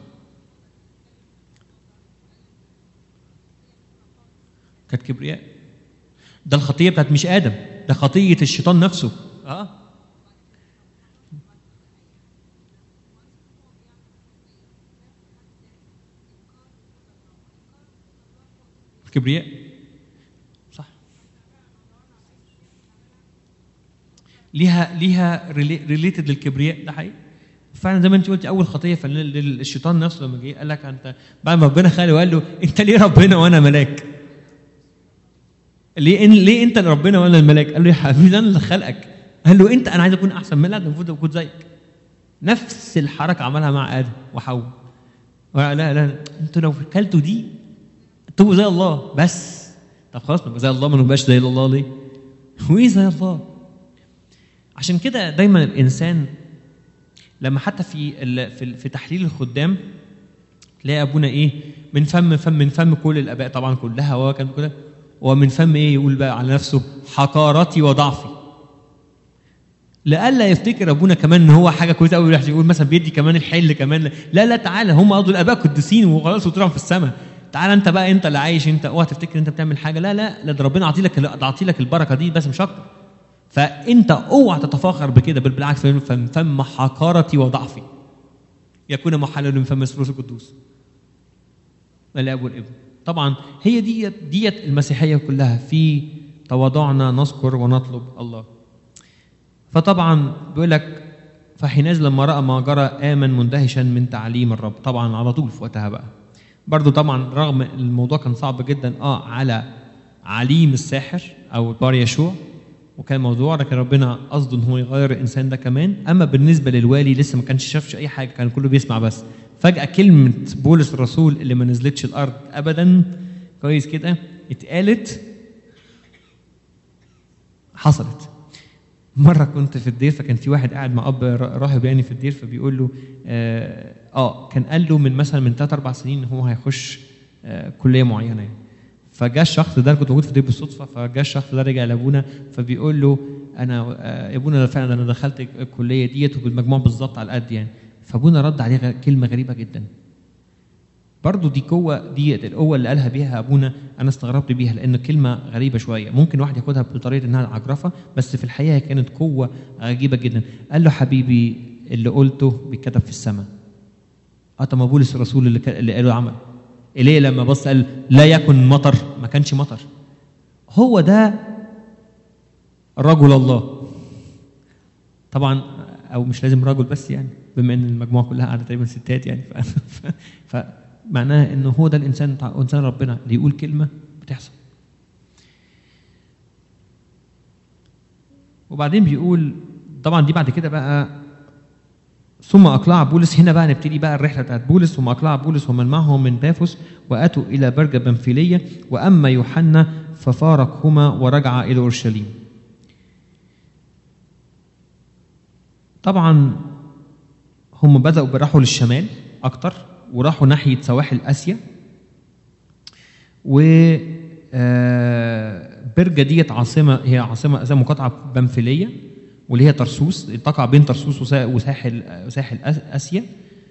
كانت كبرياء ده الخطيه بتاعت مش ادم ده خطيه الشيطان نفسه اه الكبرياء صح ليها ليها ريليتد للكبرياء ده حقيقي فعلا زي ما انت قلتي اول خطيه فالشيطان نفسه لما جه قال لك انت بعد ما ربنا خلقه وقال له انت ليه ربنا وانا ملاك؟ ليه إن ليه انت اللي ربنا وانا الملاك؟ قال له يا حبيبي ده انا اللي خلقك قال له انت انا عايز اكون احسن منك المفروض اكون زيك نفس الحركه عملها مع ادم وحواء لا لا لا انتوا لو كلتوا دي تبقوا زي الله بس طب خلاص نبقى زي الله ما نبقاش زي الله ليه؟ وايه زي الله؟ عشان كده دايما الانسان لما حتى في ال- في ال- في تحليل الخدام تلاقي ابونا ايه من فم فم من فم كل الاباء طبعا كلها وكان كده ومن فم ايه يقول بقى على نفسه حقارتي وضعفي لئلا يفتكر ابونا كمان ان هو حاجه كويسه قوي يقول مثلا بيدي كمان الحل كمان لا لا تعالى هم قضوا الاباء قديسين وخلاص وطلعوا في السماء تعالى انت بقى انت اللي عايش انت اوعى تفتكر انت بتعمل حاجه لا لا لا ده ربنا عطي لك عطي لك البركه دي بس مش اكتر فانت اوعى تتفاخر بكده بل بالعكس فم فم حقارتي وضعفي يكون محللا من فم الثالوث القدوس الاب والابن طبعا هي ديت ديت المسيحيه كلها في تواضعنا نذكر ونطلب الله فطبعا بيقول لك فحينئذ لما راى ما جرى امن مندهشا من تعليم الرب طبعا على طول في وقتها بقى برضو طبعا رغم الموضوع كان صعب جدا اه على عليم الساحر او بار يشوع وكان موضوع لكن ربنا قصده ان هو يغير الانسان ده كمان اما بالنسبه للوالي لسه ما كانش شافش اي حاجه كان كله بيسمع بس فجاه كلمه بولس الرسول اللي ما نزلتش الارض ابدا كويس كده اتقالت حصلت مرة كنت في الدير فكان في واحد قاعد مع أب راهب يعني في الدير فبيقول له آه, آه كان قال له من مثلا من ثلاث أربع سنين إن هو هيخش آه كلية معينة يعني فجاء الشخص ده كنت موجود في الدير بالصدفة فجاء الشخص ده رجع لأبونا فبيقول له أنا آه يا أبونا فعلا أنا دخلت الكلية ديت وبالمجموع بالظبط على قد يعني فأبونا رد عليه كلمة غريبة جدا برضه دي قوة دي القوة اللي قالها بيها أبونا أنا استغربت بيها لأن كلمة غريبة شوية ممكن واحد ياخدها بطريقة إنها عجرفة بس في الحقيقة كانت قوة عجيبة جدا قال له حبيبي اللي قلته بيتكتب في السماء اه طب ما بولس الرسول اللي, اللي قاله عمل إليه لما بص قال لا يكن مطر ما كانش مطر هو ده رجل الله طبعا او مش لازم رجل بس يعني بما ان المجموعه كلها قاعده تقريبا ستات يعني ف, ف, ف معناها انه هو ده الانسان بتاع انسان ربنا اللي يقول كلمه بتحصل وبعدين بيقول طبعا دي بعد كده بقى ثم اقلع بولس هنا بقى نبتدي بقى الرحله بتاعت بولس ثم اقلع بولس ومن معه من بافوس واتوا الى برجه بنفيليه واما يوحنا ففارقهما ورجع الى اورشليم. طبعا هم بداوا براحوا للشمال اكتر وراحوا ناحيه سواحل اسيا و برجه ديت عاصمه هي عاصمه زي مقاطعه بنفيليه واللي هي ترسوس تقع بين ترسوس وساحل ساحل اسيا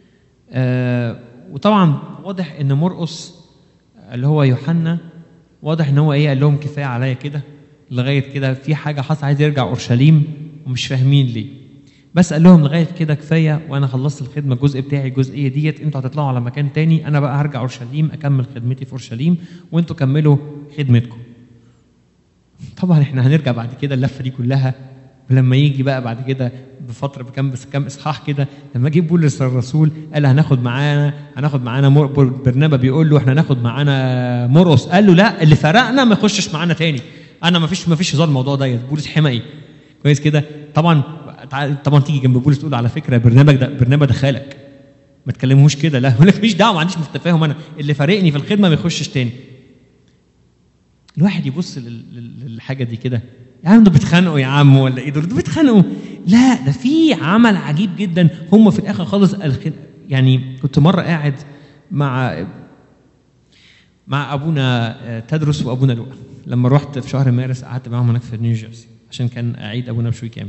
وطبعا واضح ان مرقس اللي هو يوحنا واضح ان هو ايه قال لهم كفايه عليا كده لغايه كده في حاجه حصل عايز يرجع اورشليم ومش فاهمين ليه بس قال لهم لغايه كده كفايه وانا خلصت الخدمه الجزء بتاعي الجزئيه ديت انتوا هتطلعوا على مكان تاني انا بقى هرجع اورشليم اكمل خدمتي في اورشليم وانتوا كملوا خدمتكم. طبعا احنا هنرجع بعد كده اللفه دي كلها ولما يجي بقى بعد كده بفتره بكم بس كم اصحاح كده لما جه بولس الرسول قال هناخد معانا هناخد معانا برنابا بيقول له احنا هناخد معانا مرقس قال له لا اللي فرقنا ما يخشش معانا تاني انا ما فيش ما فيش هزار الموضوع ده بولس حمقي كويس كده طبعا طبعا تيجي جنب بولس تقول على فكره برنامج ده برنامج ده خالك ما تكلمهوش كده لا يقول لك مفيش دعوه ما عنديش تفاهم انا اللي فارقني في الخدمه ما يخشش تاني الواحد يبص للحاجه دي كده يا عم دول بيتخانقوا يا عم ولا ايه دول بيتخانقوا لا ده في عمل عجيب جدا هم في الاخر خالص يعني كنت مره قاعد مع مع ابونا تدرس وابونا لؤى لما رحت في شهر مارس قعدت معاهم هناك في نيوجيرسي عشان كان عيد ابونا بشوي كامل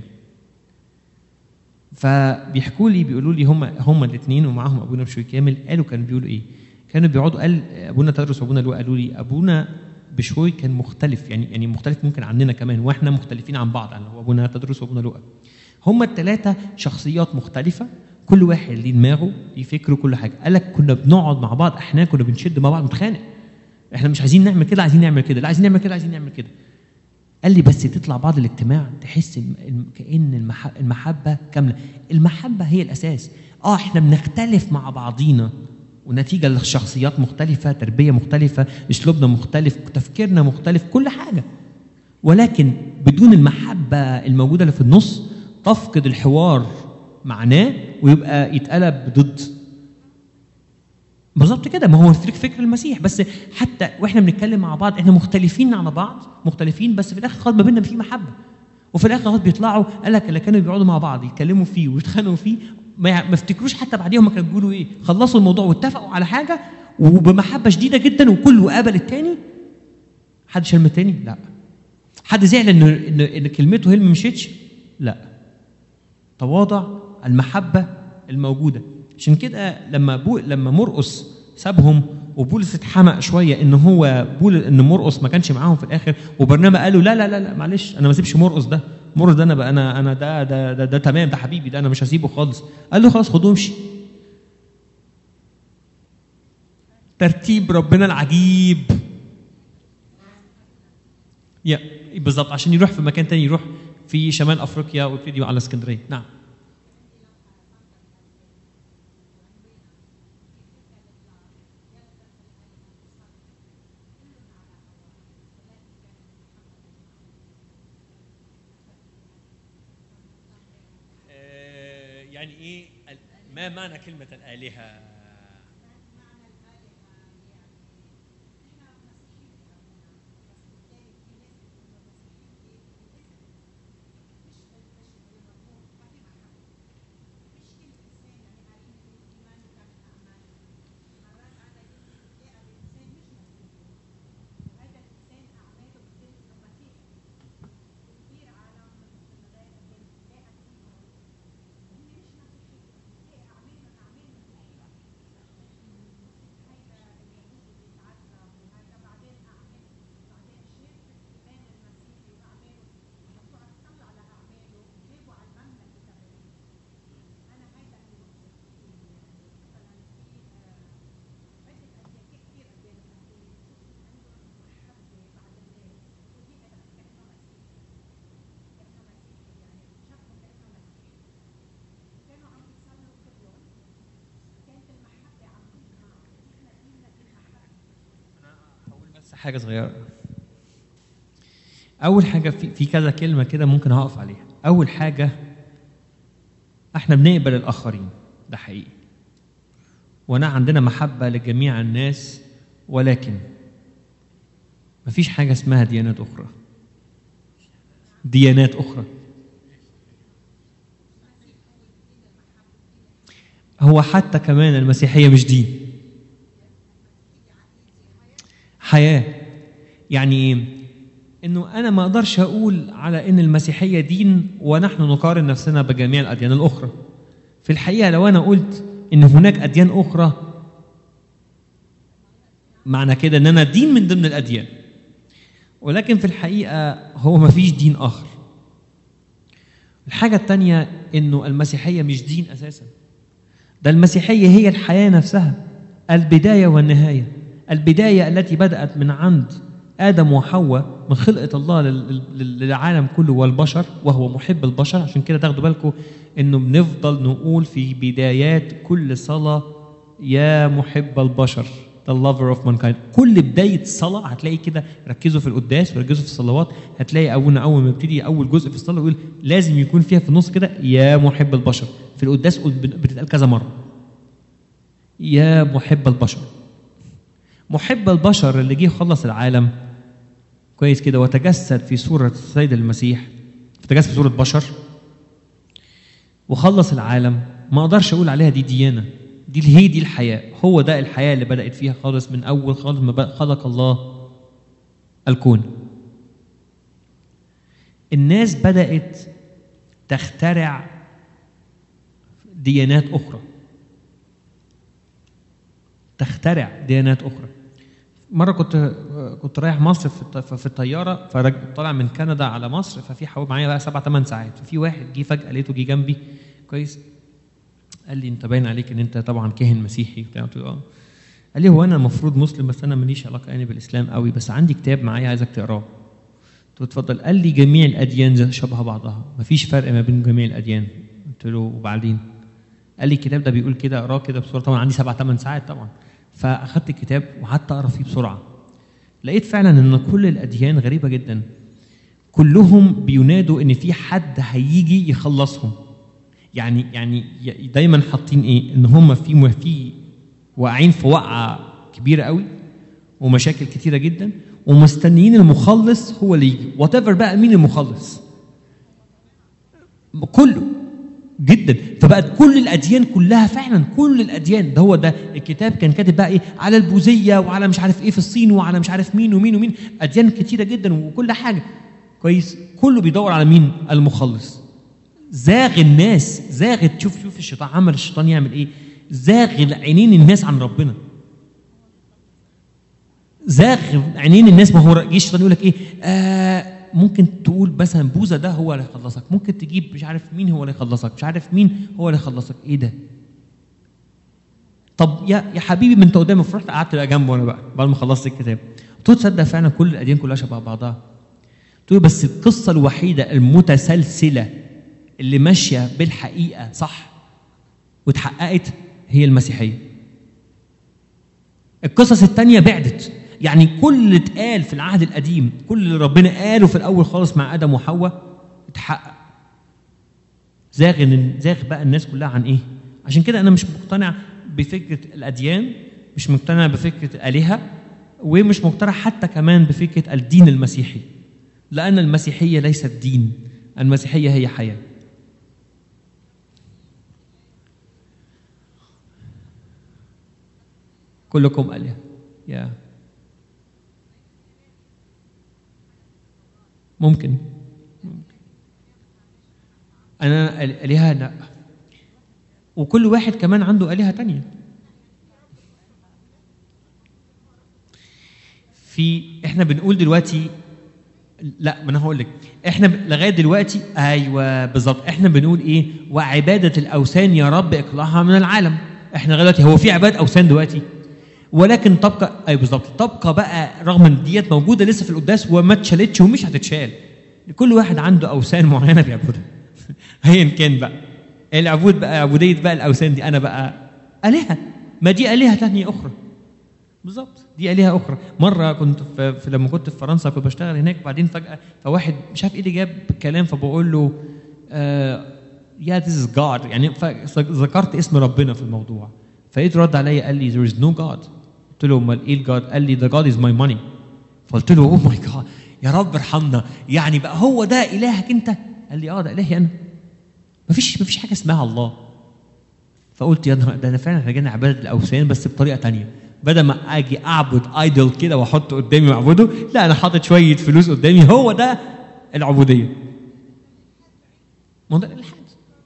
فبيحكوا لي بيقولوا لي هم هم الاثنين ومعاهم ابونا بشوي كامل قالوا كانوا بيقولوا ايه؟ كانوا بيقعدوا قال ابونا تدرس وابونا لؤى قالوا لي ابونا بشوي كان مختلف يعني يعني مختلف ممكن عننا كمان واحنا مختلفين عن بعض يعني هو ابونا تدرس وابونا لؤى هم الثلاثه شخصيات مختلفه كل واحد ليه دماغه ليه فكره كل حاجه قال لك كنا بنقعد مع بعض احنا كنا بنشد مع بعض نتخانق احنا مش عايزين نعمل كده عايزين نعمل كده لا عايزين نعمل كده عايزين نعمل كده قال لي بس تطلع بعض الاجتماع تحس كأن المحبة كاملة المحبة هي الأساس اه احنا بنختلف مع بعضينا ونتيجة لشخصيات مختلفة تربية مختلفة أسلوبنا مختلف تفكيرنا مختلف كل حاجة ولكن بدون المحبة الموجودة اللي في النص تفقد الحوار معناه ويبقى يتقلب ضد بالظبط كده ما هو فكر المسيح بس حتى واحنا بنتكلم مع بعض احنا مختلفين على بعض مختلفين بس في الاخر خالص ما بيننا في محبه وفي الاخر خالص بيطلعوا قال لك اللي كانوا بيقعدوا مع بعض يتكلموا فيه ويتخانقوا فيه ما ما افتكروش حتى بعديهم كانوا بيقولوا ايه خلصوا الموضوع واتفقوا على حاجه وبمحبه شديده جدا وكله قابل التاني حد شال من التاني لا حد زعل ان ان, إن كلمته هي اللي ما مشيتش لا تواضع المحبه الموجوده عشان كده لما بو لما مرقس سابهم وبولس اتحمق شويه ان هو بول ان مرقس ما كانش معاهم في الاخر وبرنامه قالوا لا لا لا لا معلش انا ما اسيبش مرقس ده مرقس ده انا بقى انا انا ده ده, ده ده تمام ده حبيبي ده انا مش هسيبه خالص قال له خلاص خدوه امشي ترتيب ربنا العجيب يا بالظبط عشان يروح في مكان تاني يروح في شمال افريقيا ويبتدي على اسكندريه نعم يعني ايه ما معنى كلمه الالهه بس حاجه صغيره اول حاجه في, في كذا كلمه كده ممكن هقف عليها اول حاجه احنا بنقبل الاخرين ده حقيقي وانا عندنا محبه لجميع الناس ولكن مفيش حاجه اسمها ديانات اخرى ديانات اخرى هو حتى كمان المسيحيه مش دين حياه يعني ايه انه انا ما اقدرش اقول على ان المسيحيه دين ونحن نقارن نفسنا بجميع الاديان الاخرى في الحقيقه لو انا قلت ان هناك اديان اخرى معنى كده ان انا دين من ضمن الاديان ولكن في الحقيقه هو ما فيش دين اخر الحاجه الثانيه انه المسيحيه مش دين اساسا ده المسيحيه هي الحياه نفسها البدايه والنهايه البدايه التي بدات من عند ادم وحواء من خلقه الله للعالم كله والبشر وهو محب البشر عشان كده تاخدوا بالكم انه بنفضل نقول في بدايات كل صلاه يا محب البشر the lover of mankind كل بداية صلاة هتلاقي كده ركزوا في القداس وركزوا في الصلوات هتلاقي أول أول ما يبتدي أول جزء في الصلاة يقول لازم يكون فيها في النص كده يا محب البشر في القداس بتتقال كذا مرة يا محب البشر محب البشر اللي جه خلص العالم كويس كده وتجسد في صورة السيد المسيح تجسد في صورة بشر وخلص العالم ما اقدرش اقول عليها دي ديانه دي هي دي الحياه هو ده الحياه اللي بدات فيها خالص من اول خالص ما خلق الله الكون الناس بدات تخترع ديانات اخرى تخترع ديانات اخرى مره كنت كنت رايح مصر في في الطياره فطالع من كندا على مصر ففي حوالي معايا بقى سبع ثمان ساعات ففي واحد جه فجاه لقيته جه جنبي كويس قال لي انت باين عليك ان انت طبعا كاهن مسيحي وبتاع قلت له اه قال لي هو انا المفروض مسلم بس انا ماليش علاقه يعني بالاسلام قوي بس عندي كتاب معايا عايزك تقراه قلت له اتفضل قال لي جميع الاديان شبه بعضها مفيش فرق ما بين جميع الاديان قلت له وبعدين قال لي الكتاب ده بيقول كده اقراه كده بسرعه طبعا عندي سبع ثمان ساعات طبعا فاخدت الكتاب وقعدت اقرا فيه بسرعه لقيت فعلا ان كل الاديان غريبه جدا كلهم بينادوا ان في حد هيجي يخلصهم يعني يعني دايما حاطين ايه ان هم في في واقعين في وقعه كبيره قوي ومشاكل كتيره جدا ومستنيين المخلص هو اللي يجي وات بقى مين المخلص كله جدا فبقت كل الاديان كلها فعلا كل الاديان ده هو ده الكتاب كان كاتب بقى ايه على البوذيه وعلى مش عارف ايه في الصين وعلى مش عارف مين ومين ومين اديان كتيره جدا وكل حاجه كويس كله بيدور على مين المخلص زاغ الناس زاغت شوف شوف الشيطان عمل الشيطان يعمل ايه زاغ عينين الناس عن ربنا زاغ عينين الناس ما هو جه الشيطان يقول لك ايه آه ممكن تقول مثلا بوذا ده هو اللي يخلصك ممكن تجيب مش عارف مين هو اللي يخلصك مش عارف مين هو اللي يخلصك ايه ده طب يا يا حبيبي ما انت قدامي فرحت قعدت بقى جنبه انا بقى بعد ما خلصت الكتاب قلت له تصدق فعلا كل الاديان كلها شبه بعضها قلت له بس القصه الوحيده المتسلسله اللي ماشيه بالحقيقه صح واتحققت هي المسيحيه القصص التانية بعدت يعني كل اللي اتقال في العهد القديم كل اللي ربنا قاله في الاول خالص مع ادم وحواء اتحقق زاغ زاغ بقى الناس كلها عن ايه عشان كده انا مش مقتنع بفكره الاديان مش مقتنع بفكره الالهه ومش مقتنع حتى كمان بفكره الدين المسيحي لان المسيحيه ليست دين المسيحيه هي حياه كلكم الهه يا ممكن انا الهه لا وكل واحد كمان عنده الهه تانية في احنا بنقول دلوقتي لا ما انا هقول لك احنا ب- لغايه دلوقتي ايوه بالظبط احنا بنقول ايه وعباده الاوثان يا رب اقلعها من العالم احنا لغايه دلوقتي هو في عباده اوثان دلوقتي ولكن تبقى اي بالظبط تبقى بقى رغم ان ديت موجوده لسه في القداس وما اتشالتش ومش هتتشال كل واحد عنده اوثان معينه بيعبدها ايا كان بقى العبود بقى عبوديه بقى الاوثان دي انا بقى الهه ما دي الهه ثانيه اخرى بالظبط دي الهه اخرى مره كنت في, في لما كنت في فرنسا كنت بشتغل هناك وبعدين فجاه فواحد مش عارف ايه اللي جاب كلام فبقول له يا ذيس از جاد يعني ذكرت اسم ربنا في الموضوع فلقيته رد عليا قال لي there is no God قلت له امال ايه الجاد قال لي the God is my money فقلت له اوه ماي جاد يا رب ارحمنا يعني بقى هو ده الهك انت قال لي اه ده الهي انا مفيش مفيش حاجه اسمها الله فقلت يا نهار ده انا فعلا رجعنا عباده الاوثان بس بطريقه تانية بدل ما اجي اعبد ايدل كده واحطه قدامي واعبده لا انا حاطط شويه فلوس قدامي هو ده العبوديه ما هو ده الالحاد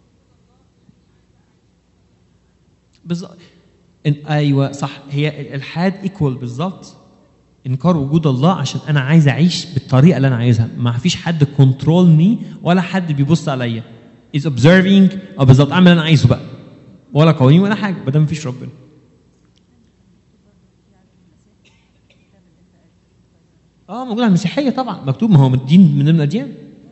بالظبط إن- ايوه صح هي الالحاد ايكوال بالظبط انكار وجود الله عشان انا عايز اعيش بالطريقه اللي انا عايزها ما فيش حد كنترول مي ولا حد بيبص عليا is observing او بالظبط اعمل اللي انا عايزه بقى ولا قوانين ولا حاجه ما دام مفيش ربنا اه موجود على المسيحيه طبعا مكتوب ما هو الدين من ضمن الاديان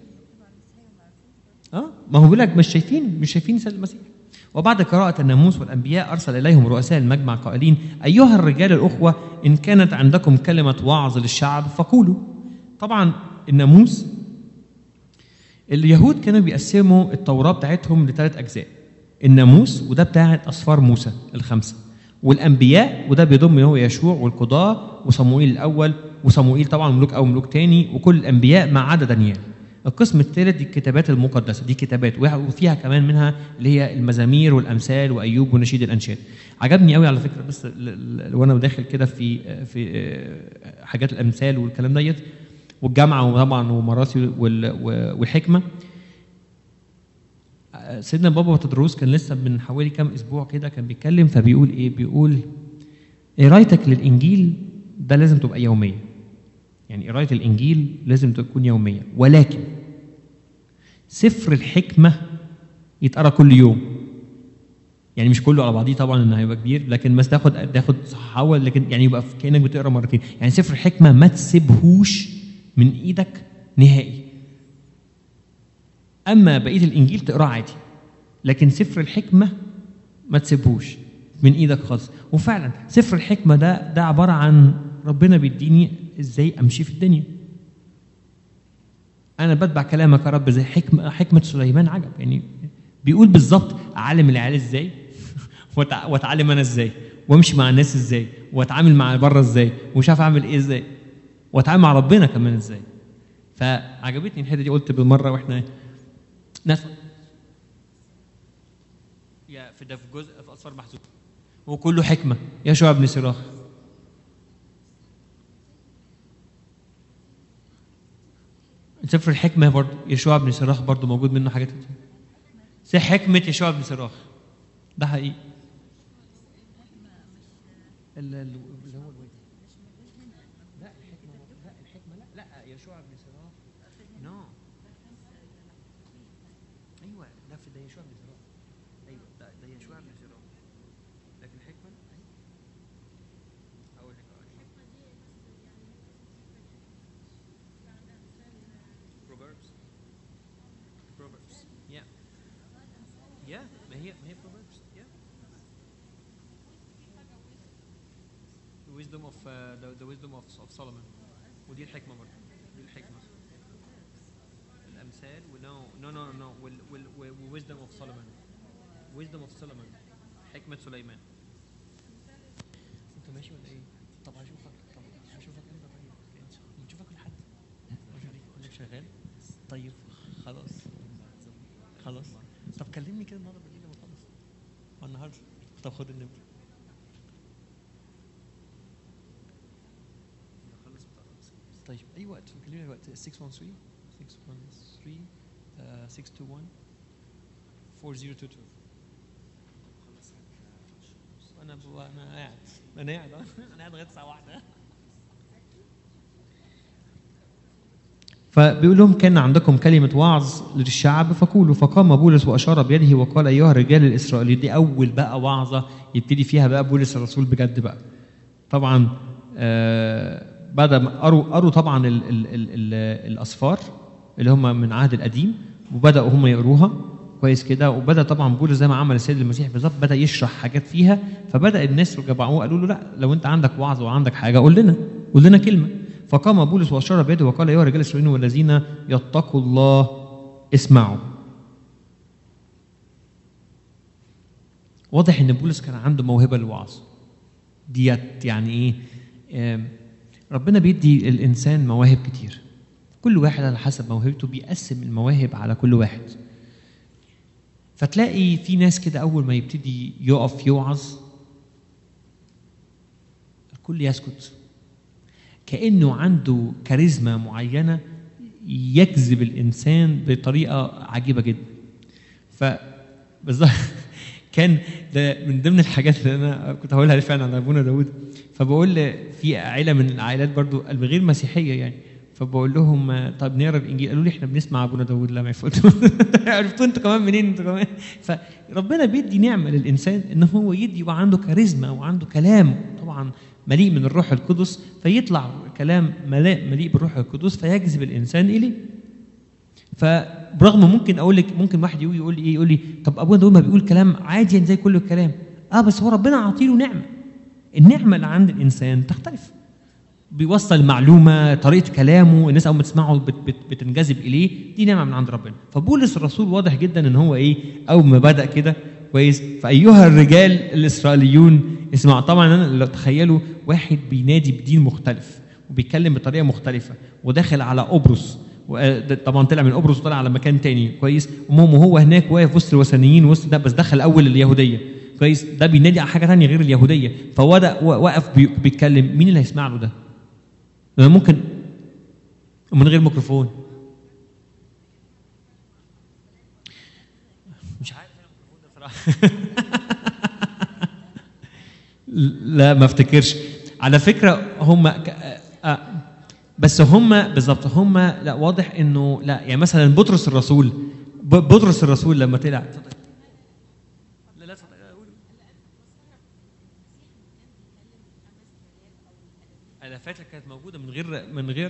اه ما هو بيقول لك مش شايفين مش شايفين سيد المسيح وبعد قراءة الناموس والأنبياء أرسل إليهم رؤساء المجمع قائلين أيها الرجال الأخوة إن كانت عندكم كلمة وعظ للشعب فقولوا طبعا الناموس اليهود كانوا بيقسموا التوراة بتاعتهم لثلاث أجزاء الناموس وده بتاع أسفار موسى الخمسة والأنبياء وده بيضم هو يشوع والقضاة وصموئيل الأول وصموئيل طبعا ملوك أو ملوك تاني وكل الأنبياء ما عدا دانيال القسم الثالث دي الكتابات المقدسة دي كتابات وفيها كمان منها اللي هي المزامير والأمثال وأيوب ونشيد الأنشاد عجبني قوي على فكرة بس ل- ل- وأنا داخل كده في في آه، حاجات الأمثال والكلام ديت والجامعة وطبعا ومراسي وال- والحكمة سيدنا بابا تدروس كان لسه من حوالي كام اسبوع كده كان بيتكلم فبيقول ايه بيقول قرايتك للانجيل ده لازم تبقى يوميه يعني قرايه الانجيل لازم تكون يوميه ولكن سفر الحكمه يتقرا كل يوم يعني مش كله على بعضيه طبعا انه هيبقى كبير لكن بس تاخد تاخد صحاوه لكن يعني يبقى في- كانك بتقرا مرتين يعني سفر الحكمه ما تسيبهوش من ايدك نهائي اما بقيه الانجيل تقراه عادي لكن سفر الحكمه ما تسيبهوش من ايدك خالص وفعلا سفر الحكمه ده ده عباره عن ربنا بيديني ازاي امشي في الدنيا انا بتبع كلامك يا رب زي حكمه حكمه سليمان عجب يعني بيقول بالظبط اعلم العيال ازاي وأتع- واتعلم انا ازاي وامشي مع الناس ازاي واتعامل مع بره ازاي ومش عارف اعمل ايه ازاي واتعامل مع ربنا كمان ازاي فعجبتني الحته دي قلت بالمره واحنا ناس يا في ده في جزء في اصفار محذوف وكله حكمه يشوع بن سراخ سفر الحكمه برضه يشوع بن سراخ برضه موجود منه حاجات كتير سي حكمه يشوع بن سراخ ده حقيقي ال- ال- اللي هو الوجه لا الحكمه لا الحكمه لا لا يشوع بن سراخ نو ايوه ده في ده يشوع بن سراخ ايوه ده ده يشوع بن سراخ لكن الحكمه أيوة. اقول لك أقول لك. Proverbs Proverbs yeah yeah ما هي ما هي Proverbs yeah the wisdom of uh, the, the wisdom of, of Solomon ودي الحكمة برضه دي الحكمة الأمثال و no no no no وال وال و- wisdom of Solomon wisdom of Solomon حكمة سليمان أنت ماشي ولا إيه؟ طب هشوفك طب هشوفك أنت طيب نشوفك لحد كلك شغال طيب خلاص خلاص طب كلمني كده النهارده بالليل لما اخلص هو النهارده طب خد النمره طيب اي وقت كلمني اي وقت 613 613 آه، 621 4022 انا ب- انا قاعد انا قاعد آه. انا قاعد لغايه الساعه 1 فبيقول لهم كان عندكم كلمة وعظ للشعب فقولوا فقام بولس وأشار بيده وقال أيها الرجال الإسرائيليين دي أول بقى وعظة يبتدي فيها بقى بولس الرسول بجد بقى طبعا آه بعد ما قروا قروا طبعا ال ال ال ال الأسفار اللي هم من العهد القديم وبدأوا هم يقروها كويس كده وبدا طبعا بولس زي ما عمل السيد المسيح بالظبط بدا يشرح حاجات فيها فبدا الناس جمعوه قالوا له لا لو انت عندك وعظ وعندك حاجه قول لنا قول لنا كلمه فقام بولس واشار بيده وقال ايها الرجال الاسرائيليين والذين يتقوا الله اسمعوا واضح ان بولس كان عنده موهبه للوعظ ديت يعني ايه آم، ربنا بيدي الانسان مواهب كتير كل واحد على حسب موهبته بيقسم المواهب على كل واحد فتلاقي في ناس كده اول ما يبتدي يقف يوعظ الكل يسكت كانه عنده كاريزما معينه يجذب الانسان بطريقه عجيبه جدا ف بالظبط كان ده من ضمن الحاجات اللي انا كنت هقولها فعلا على ابونا داود فبقول ل- في عيله من العائلات برضو الغير مسيحيه يعني فبقول لهم آه، طب نقرا الانجيل قالوا لي احنا بنسمع ابونا داود لا ما يفوتوا عرفتوا انتوا كمان منين انتوا كمان فربنا بيدي نعمه للانسان ان هو يدي وعنده كاريزما وعنده كلام طبعا مليء من الروح القدس فيطلع كلام مليء مليء بالروح القدس فيجذب الانسان اليه فبرغم ممكن اقول لك ممكن واحد يقول يقول لي ايه يقول لي طب ابونا داود ما بيقول كلام عادي يعني زي كل الكلام اه بس هو ربنا عاطيله نعمه النعمه اللي عند الانسان تختلف بيوصل معلومه طريقه كلامه الناس اول ما تسمعه بت بت بتنجذب اليه دي نعمه من عند ربنا فبولس الرسول واضح جدا ان هو ايه اول ما بدا كده كويس فايها الرجال الاسرائيليون اسمع طبعا انا لو تخيلوا واحد بينادي بدين مختلف وبيتكلم بطريقه مختلفه وداخل على قبرص و- ده طبعا طلع من قبرص وطلع على مكان تاني كويس المهم وهو هناك واقف وسط الوثنيين وسط ده بس دخل اول اليهوديه كويس ده بينادي على حاجه تانية غير اليهوديه فودا وقف بي- بيتكلم مين اللي هيسمع له ده؟ ده ممكن من غير ميكروفون مش عارف أنا الميكروفون ده بصراحه لا ما افتكرش على فكره هم ك- آه، بس هم بالظبط هم لا واضح انه لا يعني مثلا بطرس الرسول ب- بطرس الرسول لما طلع لا لا اتفضل، قول. الافات كانت موجوده من غير من غير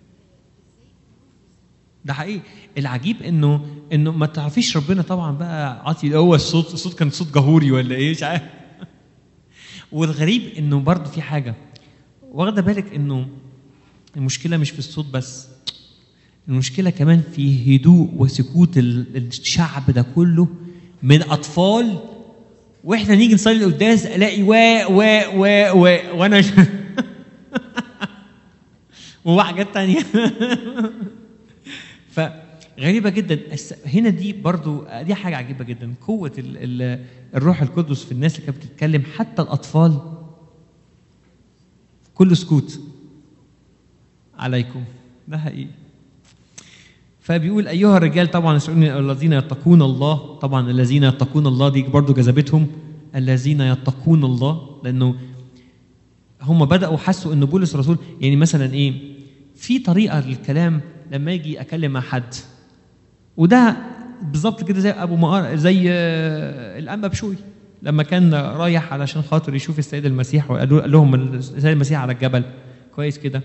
ده حقيقي العجيب انه انه ما تعرفيش ربنا طبعا بقى عاطي هو الصوت الصوت كان صوت جهوري ولا ايه مش عارف والغريب انه برضه في حاجه واخده بالك انه المشكله مش في الصوت بس المشكله كمان في هدوء وسكوت ال- الشعب ده كله من اطفال واحنا نيجي نصلي القداس الاقي وا وا وا وا وانا وحاجات تانية ف غريبة جدا الس- هنا دي برضو دي حاجة عجيبة جدا قوة ال ال الروح القدس في الناس اللي كانت بتتكلم حتى الأطفال كل سكوت عليكم ده حقيقي فبيقول أيها الرجال طبعا يسألون الذين يتقون الله طبعا الذين يتقون الله دي برضو جذبتهم الذين يتقون الله لأنه هم بدأوا حسوا ان بولس الرسول يعني مثلا ايه في طريقه للكلام لما يجي اكلم مع حد وده بالظبط كده زي ابو مقار زي آه، الانبا بشوي لما كان رايح علشان خاطر يشوف السيد المسيح وقال له- قال لهم السيد المسيح على الجبل كويس كده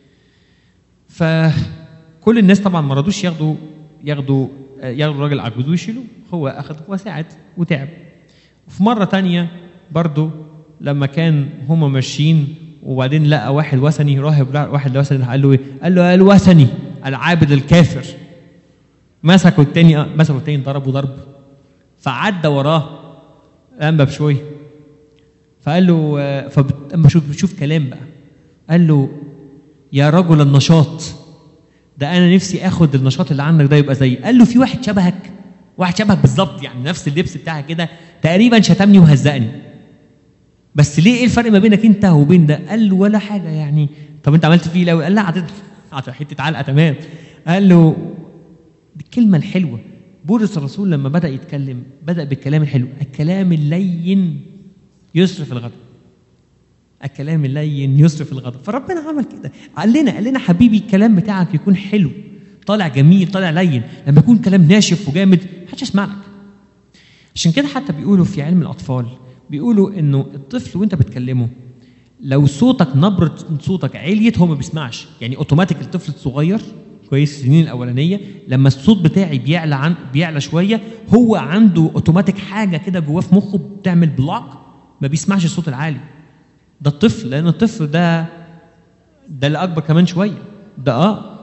فكل الناس طبعا ما رضوش ياخدوا ياخدوا آه، ياخدوا الراجل عجوز ويشيلوه هو اخذ هو ساعد وتعب وفي مرة تانية برضو لما كان هما ماشيين وبعدين لقى واحد وثني راهب لقى واحد وثني قال له ايه؟ قال له يا الوثني العابد الكافر مسكوا التاني آه، مسكوا التاني ضربوا ضرب فعدى وراه انبا بشويه فقال له آه، فبت- اما شوف بشوف كلام بقى قال له يا رجل النشاط ده انا نفسي اخد النشاط اللي عندك ده يبقى زيي قال له في واحد شبهك واحد شبهك بالظبط يعني نفس اللبس بتاعك كده تقريبا شتمني وهزقني بس ليه ايه الفرق ما بينك انت وبين ده قال له ولا حاجه يعني طب انت عملت فيه لو قال لا عطيت عطيت حته علقه تمام قال له دي الكلمه الحلوه بولس الرسول لما بدا يتكلم بدا بالكلام الحلو الكلام اللين يصرف الغضب الكلام اللين يصرف الغضب فربنا عمل كده قال لنا قال لنا حبيبي الكلام بتاعك يكون حلو طالع جميل طالع لين لما يكون كلام ناشف وجامد محدش يسمع لك عشان كده حتى بيقولوا في علم الاطفال بيقولوا انه الطفل وانت بتكلمه لو صوتك نبره صوتك عليت هو ما بيسمعش يعني اوتوماتيك الطفل الصغير كويس السنين الاولانيه لما الصوت بتاعي بيعلى عن بيعلى شويه هو عنده اوتوماتيك حاجه كده جواه في مخه بتعمل بلوك ما بيسمعش الصوت العالي ده الطفل لان الطفل ده ده اللي اكبر كمان شويه ده اه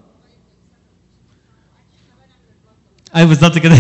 ايوه بالظبط كده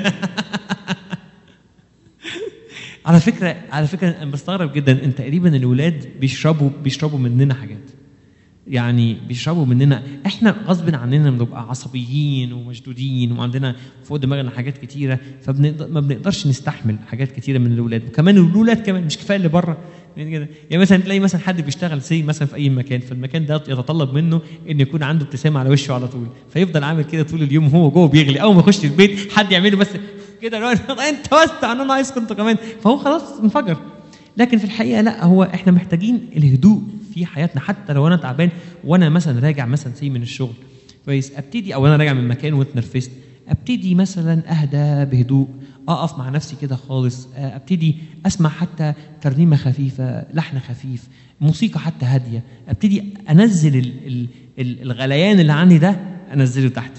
على فكره على فكره انا بستغرب جدا ان تقريبا الولاد بيشربوا بيشربوا مننا حاجات يعني بيشربوا مننا احنا غصب عننا بنبقى عصبيين ومشدودين وعندنا فوق دماغنا حاجات كتيره فما بنقدرش نستحمل حاجات كتيره من الاولاد وكمان الاولاد كمان مش كفايه اللي بره يعني كده يعني مثلا تلاقي مثلا حد بيشتغل سي مثلا في اي مكان فالمكان ده يتطلب منه ان يكون عنده ابتسامه على وشه على طول فيفضل عامل كده طول اليوم وهو جوه بيغلي اول ما يخش البيت حد يعمله بس كده اللي هو انت بس انا ناقص كنت كمان فهو خلاص انفجر لكن في الحقيقه لا هو احنا محتاجين الهدوء في حياتنا حتى لو انا تعبان وانا مثلا راجع مثلا سي من الشغل كويس ابتدي او انا راجع من مكان واتنرفزت ابتدي مثلا اهدى بهدوء اقف مع نفسي كده خالص ابتدي اسمع حتى ترنيمه خفيفه لحن خفيف موسيقى حتى هاديه ابتدي انزل ال ال ال الغليان اللي عندي ده انزله تحت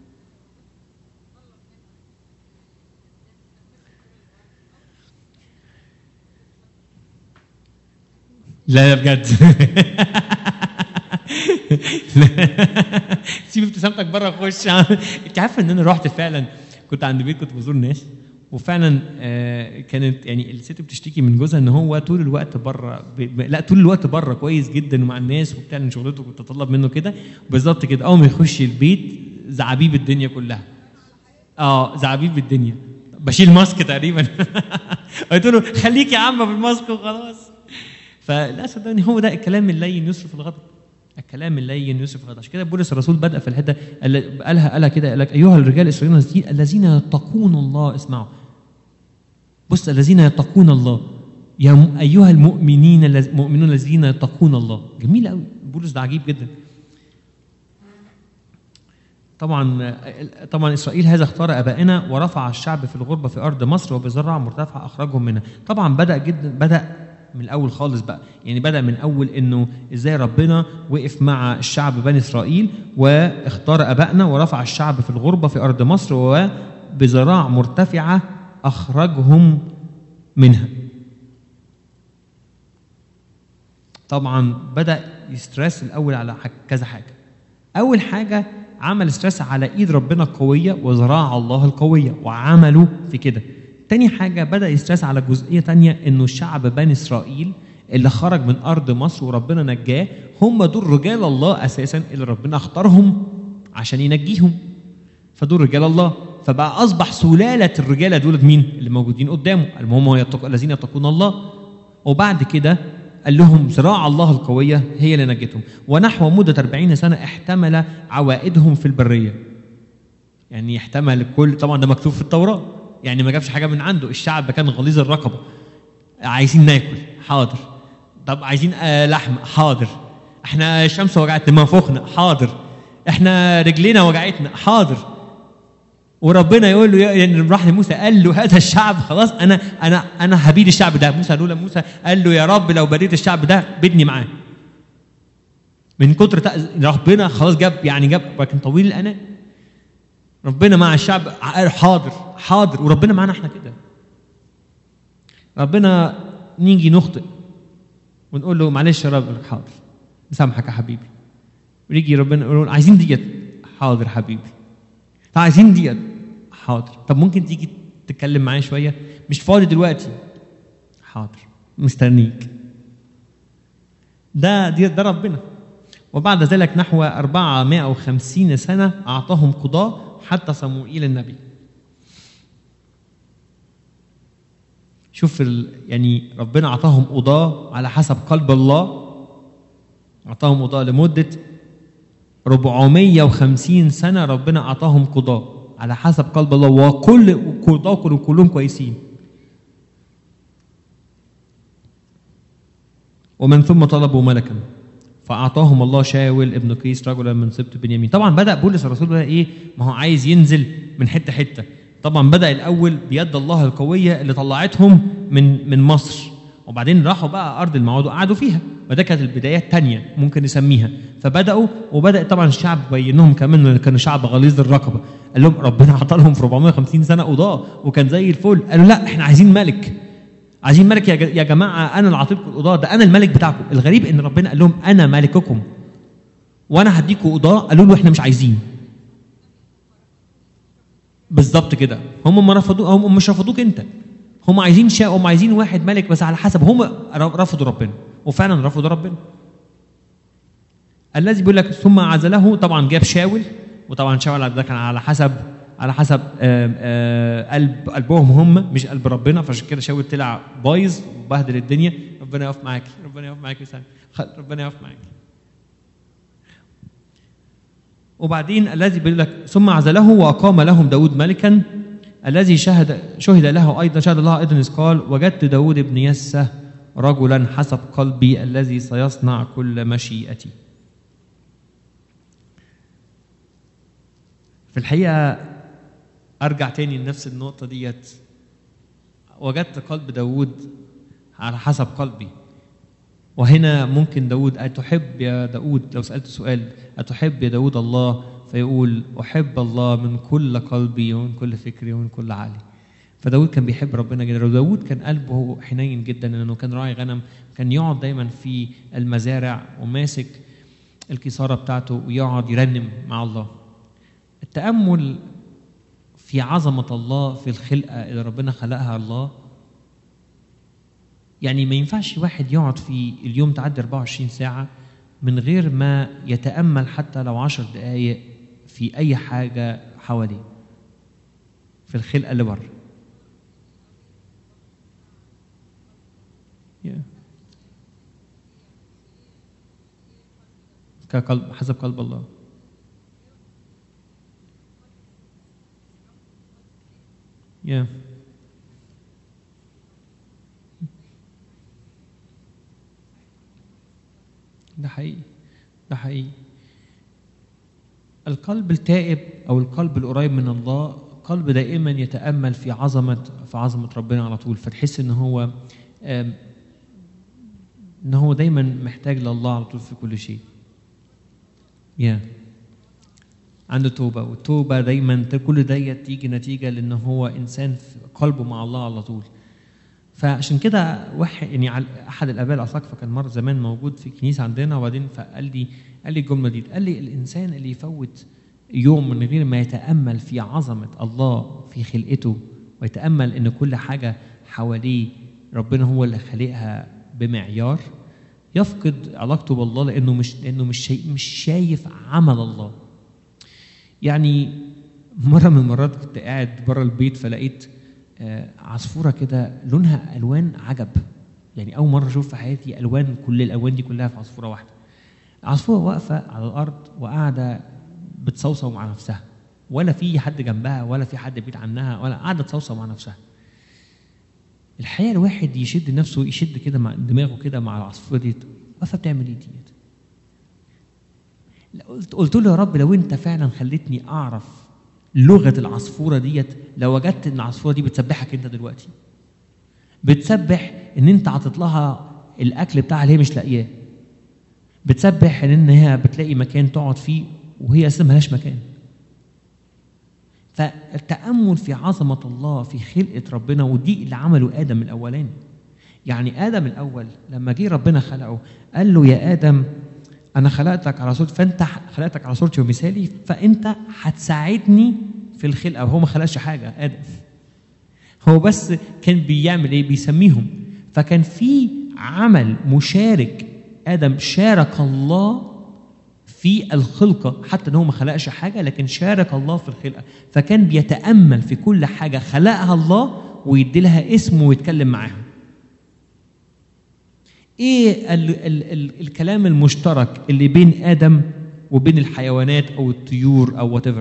لا لا بجد سيب ابتسامتك بره خش انت عارفه ان انا رحت فعلا كنت عند بيت كنت بزور ناس وفعلا آه كانت يعني الست بتشتكي من جوزها ان هو طول الوقت بره لا طول الوقت بره كويس جدا ومع الناس وبتاع ان شغلته كنت تطلب منه كده بالظبط كده اول ما يخش البيت زعابيب الدنيا كلها اه زعابيب الدنيا بشيل ماسك تقريبا قلت له خليك يا عم بالماسك وخلاص فلا صدقني هو ده الكلام اللين يصرف الغضب الكلام اللين يصرف الغضب عشان كده بولس الرسول بدا في الحته قالها قالها كده قال لك ايها الرجال الاسرائيليين الذين يتقون الله اسمعوا بص الذين يتقون الله يا ايها المؤمنين المؤمنون الذين يتقون الله جميل قوي بولس ده عجيب جدا طبعا طبعا اسرائيل هذا اختار ابائنا ورفع الشعب في الغربه في ارض مصر وبزرع مرتفع اخرجهم منها طبعا بدا جدا بدا من الاول خالص بقى يعني بدا من اول انه ازاي ربنا وقف مع الشعب بني اسرائيل واختار ابائنا ورفع الشعب في الغربه في ارض مصر وبزراع مرتفعه اخرجهم منها طبعا بدا يسترس الاول على كذا حاجه اول حاجه عمل ستريس على ايد ربنا القويه وذراع الله القويه وعمله في كده تاني حاجة بدأ يسترس على جزئية تانية إنه الشعب بني إسرائيل اللي خرج من أرض مصر وربنا نجاه هم دول رجال الله أساسا اللي ربنا اختارهم عشان ينجيهم فدول رجال الله فبقى اصبح سلاله الرجاله دول مين اللي موجودين قدامه اللي هم يتق... الذين يتقون الله وبعد كده قال لهم ذراع الله القويه هي اللي نجتهم ونحو مده 40 سنه احتمل عوائدهم في البريه يعني يحتمل كل طبعا ده مكتوب في التوراه يعني ما جابش حاجه من عنده الشعب كان غليظ الرقبه عايزين ناكل حاضر طب عايزين آه لحم حاضر احنا الشمس وجعتنا منفوخنا حاضر احنا رجلينا وجعتنا حاضر وربنا يقول له يعني راح لموسى قال له هذا الشعب خلاص انا انا انا هبيد الشعب ده موسى قال له موسى قال له يا رب لو بديت الشعب ده بدني معاه من كتر تأز... ربنا خلاص جاب يعني جاب لكن طويل الاناه ربنا مع الشعب قال حاضر حاضر وربنا معانا احنا كده ربنا نيجي نخطئ ونقول له معلش يا رب حاضر مسامحك يا حبيبي ويجي ربنا يقول عايزين ديت حاضر حبيبي طب عايزين ديت حاضر طب ممكن تيجي تتكلم معايا شويه مش فاضي دلوقتي حاضر مستنيك ده دي ده ربنا وبعد ذلك نحو 450 سنة أعطاهم قضاة حتى صموئيل النبي شوف ال... يعني ربنا أعطاهم قضاة على حسب قلب الله أعطاهم قضاة لمدة 450 سنة ربنا أعطاهم قضاة على حسب قلب الله وكل قضاة كلهم كويسين ومن ثم طلبوا ملكا فأعطاهم الله شاول ابن قيس رجلا من سبط بنيامين طبعا بدأ بولس الرسول بقى إيه ما هو عايز ينزل من حتة حتة طبعا بدأ الأول بيد الله القوية اللي طلعتهم من من مصر وبعدين راحوا بقى أرض الموعود وقعدوا فيها وده كانت البدايات الثانية ممكن نسميها فبدأوا وبدأ طبعا الشعب بينهم كمان إن كانوا شعب غليظ الرقبة قال لهم ربنا عطى لهم في 450 سنة قضاة وكان زي الفل قالوا لا احنا عايزين ملك عايزين ملك يا جماعة أنا اللي عطيتكم القضاة ده أنا الملك بتاعكم الغريب إن ربنا قال لهم أنا ملككم وأنا هديكم قضاة قالوا له احنا مش عايزين بالظبط كده هم ما رفضوا هم مش رفضوك انت هم عايزين شاء هم عايزين واحد ملك بس على حسب هم رفضوا ربنا وفعلا رفضوا ربنا الذي بيقول لك ثم عزله طبعا جاب شاول وطبعا شاول ده كان على حسب على حسب آآ آآ قلب قلبهم هم مش قلب ربنا فعشان كده شاول طلع بايظ وبهدل الدنيا ربنا يقف معاك ربنا يقف معاك ربنا يقف معاك وبعدين الذي بيقول لك ثم عزله واقام لهم داود ملكا الذي شهد شهد له ايضا شهد الله ايضا اذ قال وجدت داود بن يسه رجلا حسب قلبي الذي سيصنع كل مشيئتي في الحقيقه ارجع تاني لنفس النقطه ديت وجدت قلب داود على حسب قلبي وهنا ممكن داود أتحب يا داود لو سألت سؤال أتحب يا داود الله فيقول أحب الله من كل قلبي ومن كل فكري ومن كل عقلي فداود كان بيحب ربنا جدا وداود كان قلبه حنين جدا لأنه كان راعي غنم كان يقعد دايما في المزارع وماسك الكسارة بتاعته ويقعد يرنم مع الله التأمل في عظمة الله في الخلقة اللي ربنا خلقها الله يعني ما ينفعش واحد يقعد في اليوم تعدي 24 ساعة من غير ما يتأمل حتى لو عشر دقايق في أي حاجة حواليه في الخلقة اللي بره yeah. كقلب حسب قلب الله yeah. ده حقيقي ده حقيقي القلب التائب او القلب القريب من الله قلب دائما يتامل في عظمه في عظمه ربنا على طول فتحس ان هو ان هو دايما محتاج لله على طول في كل شيء يا yeah. عنده توبه والتوبه دايما كل ديت تيجي نتيجه لان هو انسان في قلبه مع الله على طول فعشان كده واحد يعني احد الاباء الاساقفه كان مره زمان موجود في الكنيسه عندنا وبعدين فقال لي قال لي الجمله دي قال لي الانسان اللي يفوت يوم من غير ما يتامل في عظمه الله في خلقته ويتامل ان كل حاجه حواليه ربنا هو اللي خالقها بمعيار يفقد علاقته بالله لانه مش لانه مش شايف مش شايف عمل الله يعني مره من المرات كنت قاعد بره البيت فلقيت آه، عصفوره كده لونها الوان عجب يعني اول مره اشوف في حياتي الوان كل الالوان دي كلها في عصفوره واحده عصفوره واقفه على الارض وقاعده بتصوصو مع نفسها ولا في حد جنبها ولا في حد بعيد عنها ولا قاعده تصوصو مع نفسها الحقيقه الواحد يشد نفسه يشد كده مع دماغه كده مع العصفوره دي واقفه بتعمل ايه ديت قلت قلت له يا رب لو انت فعلا خلتني اعرف لغه العصفوره ديت لو وجدت ان العصفوره دي بتسبحك انت دلوقتي بتسبح ان انت عطيت لها الاكل بتاعها اللي هي مش لاقياه بتسبح ان هي بتلاقي مكان تقعد فيه وهي اساسا ملهاش مكان فالتامل في عظمه الله في خلقه ربنا ودي اللي عمله ادم الاولاني يعني ادم الاول لما جه ربنا خلقه قال له يا ادم انا خلقتك على صورتي فانت خلقتك على صورتي ومثالي فانت هتساعدني في الخلقه وهو ما خلقش حاجه ادم هو بس كان بيعمل ايه بيسميهم فكان في عمل مشارك ادم شارك الله في الخلقة حتى ان هو ما خلقش حاجة لكن شارك الله في الخلقة فكان بيتأمل في كل حاجة خلقها الله ويدي لها اسم ويتكلم معاها ايه ال ال ال الكلام المشترك اللي بين ادم وبين الحيوانات او الطيور او وات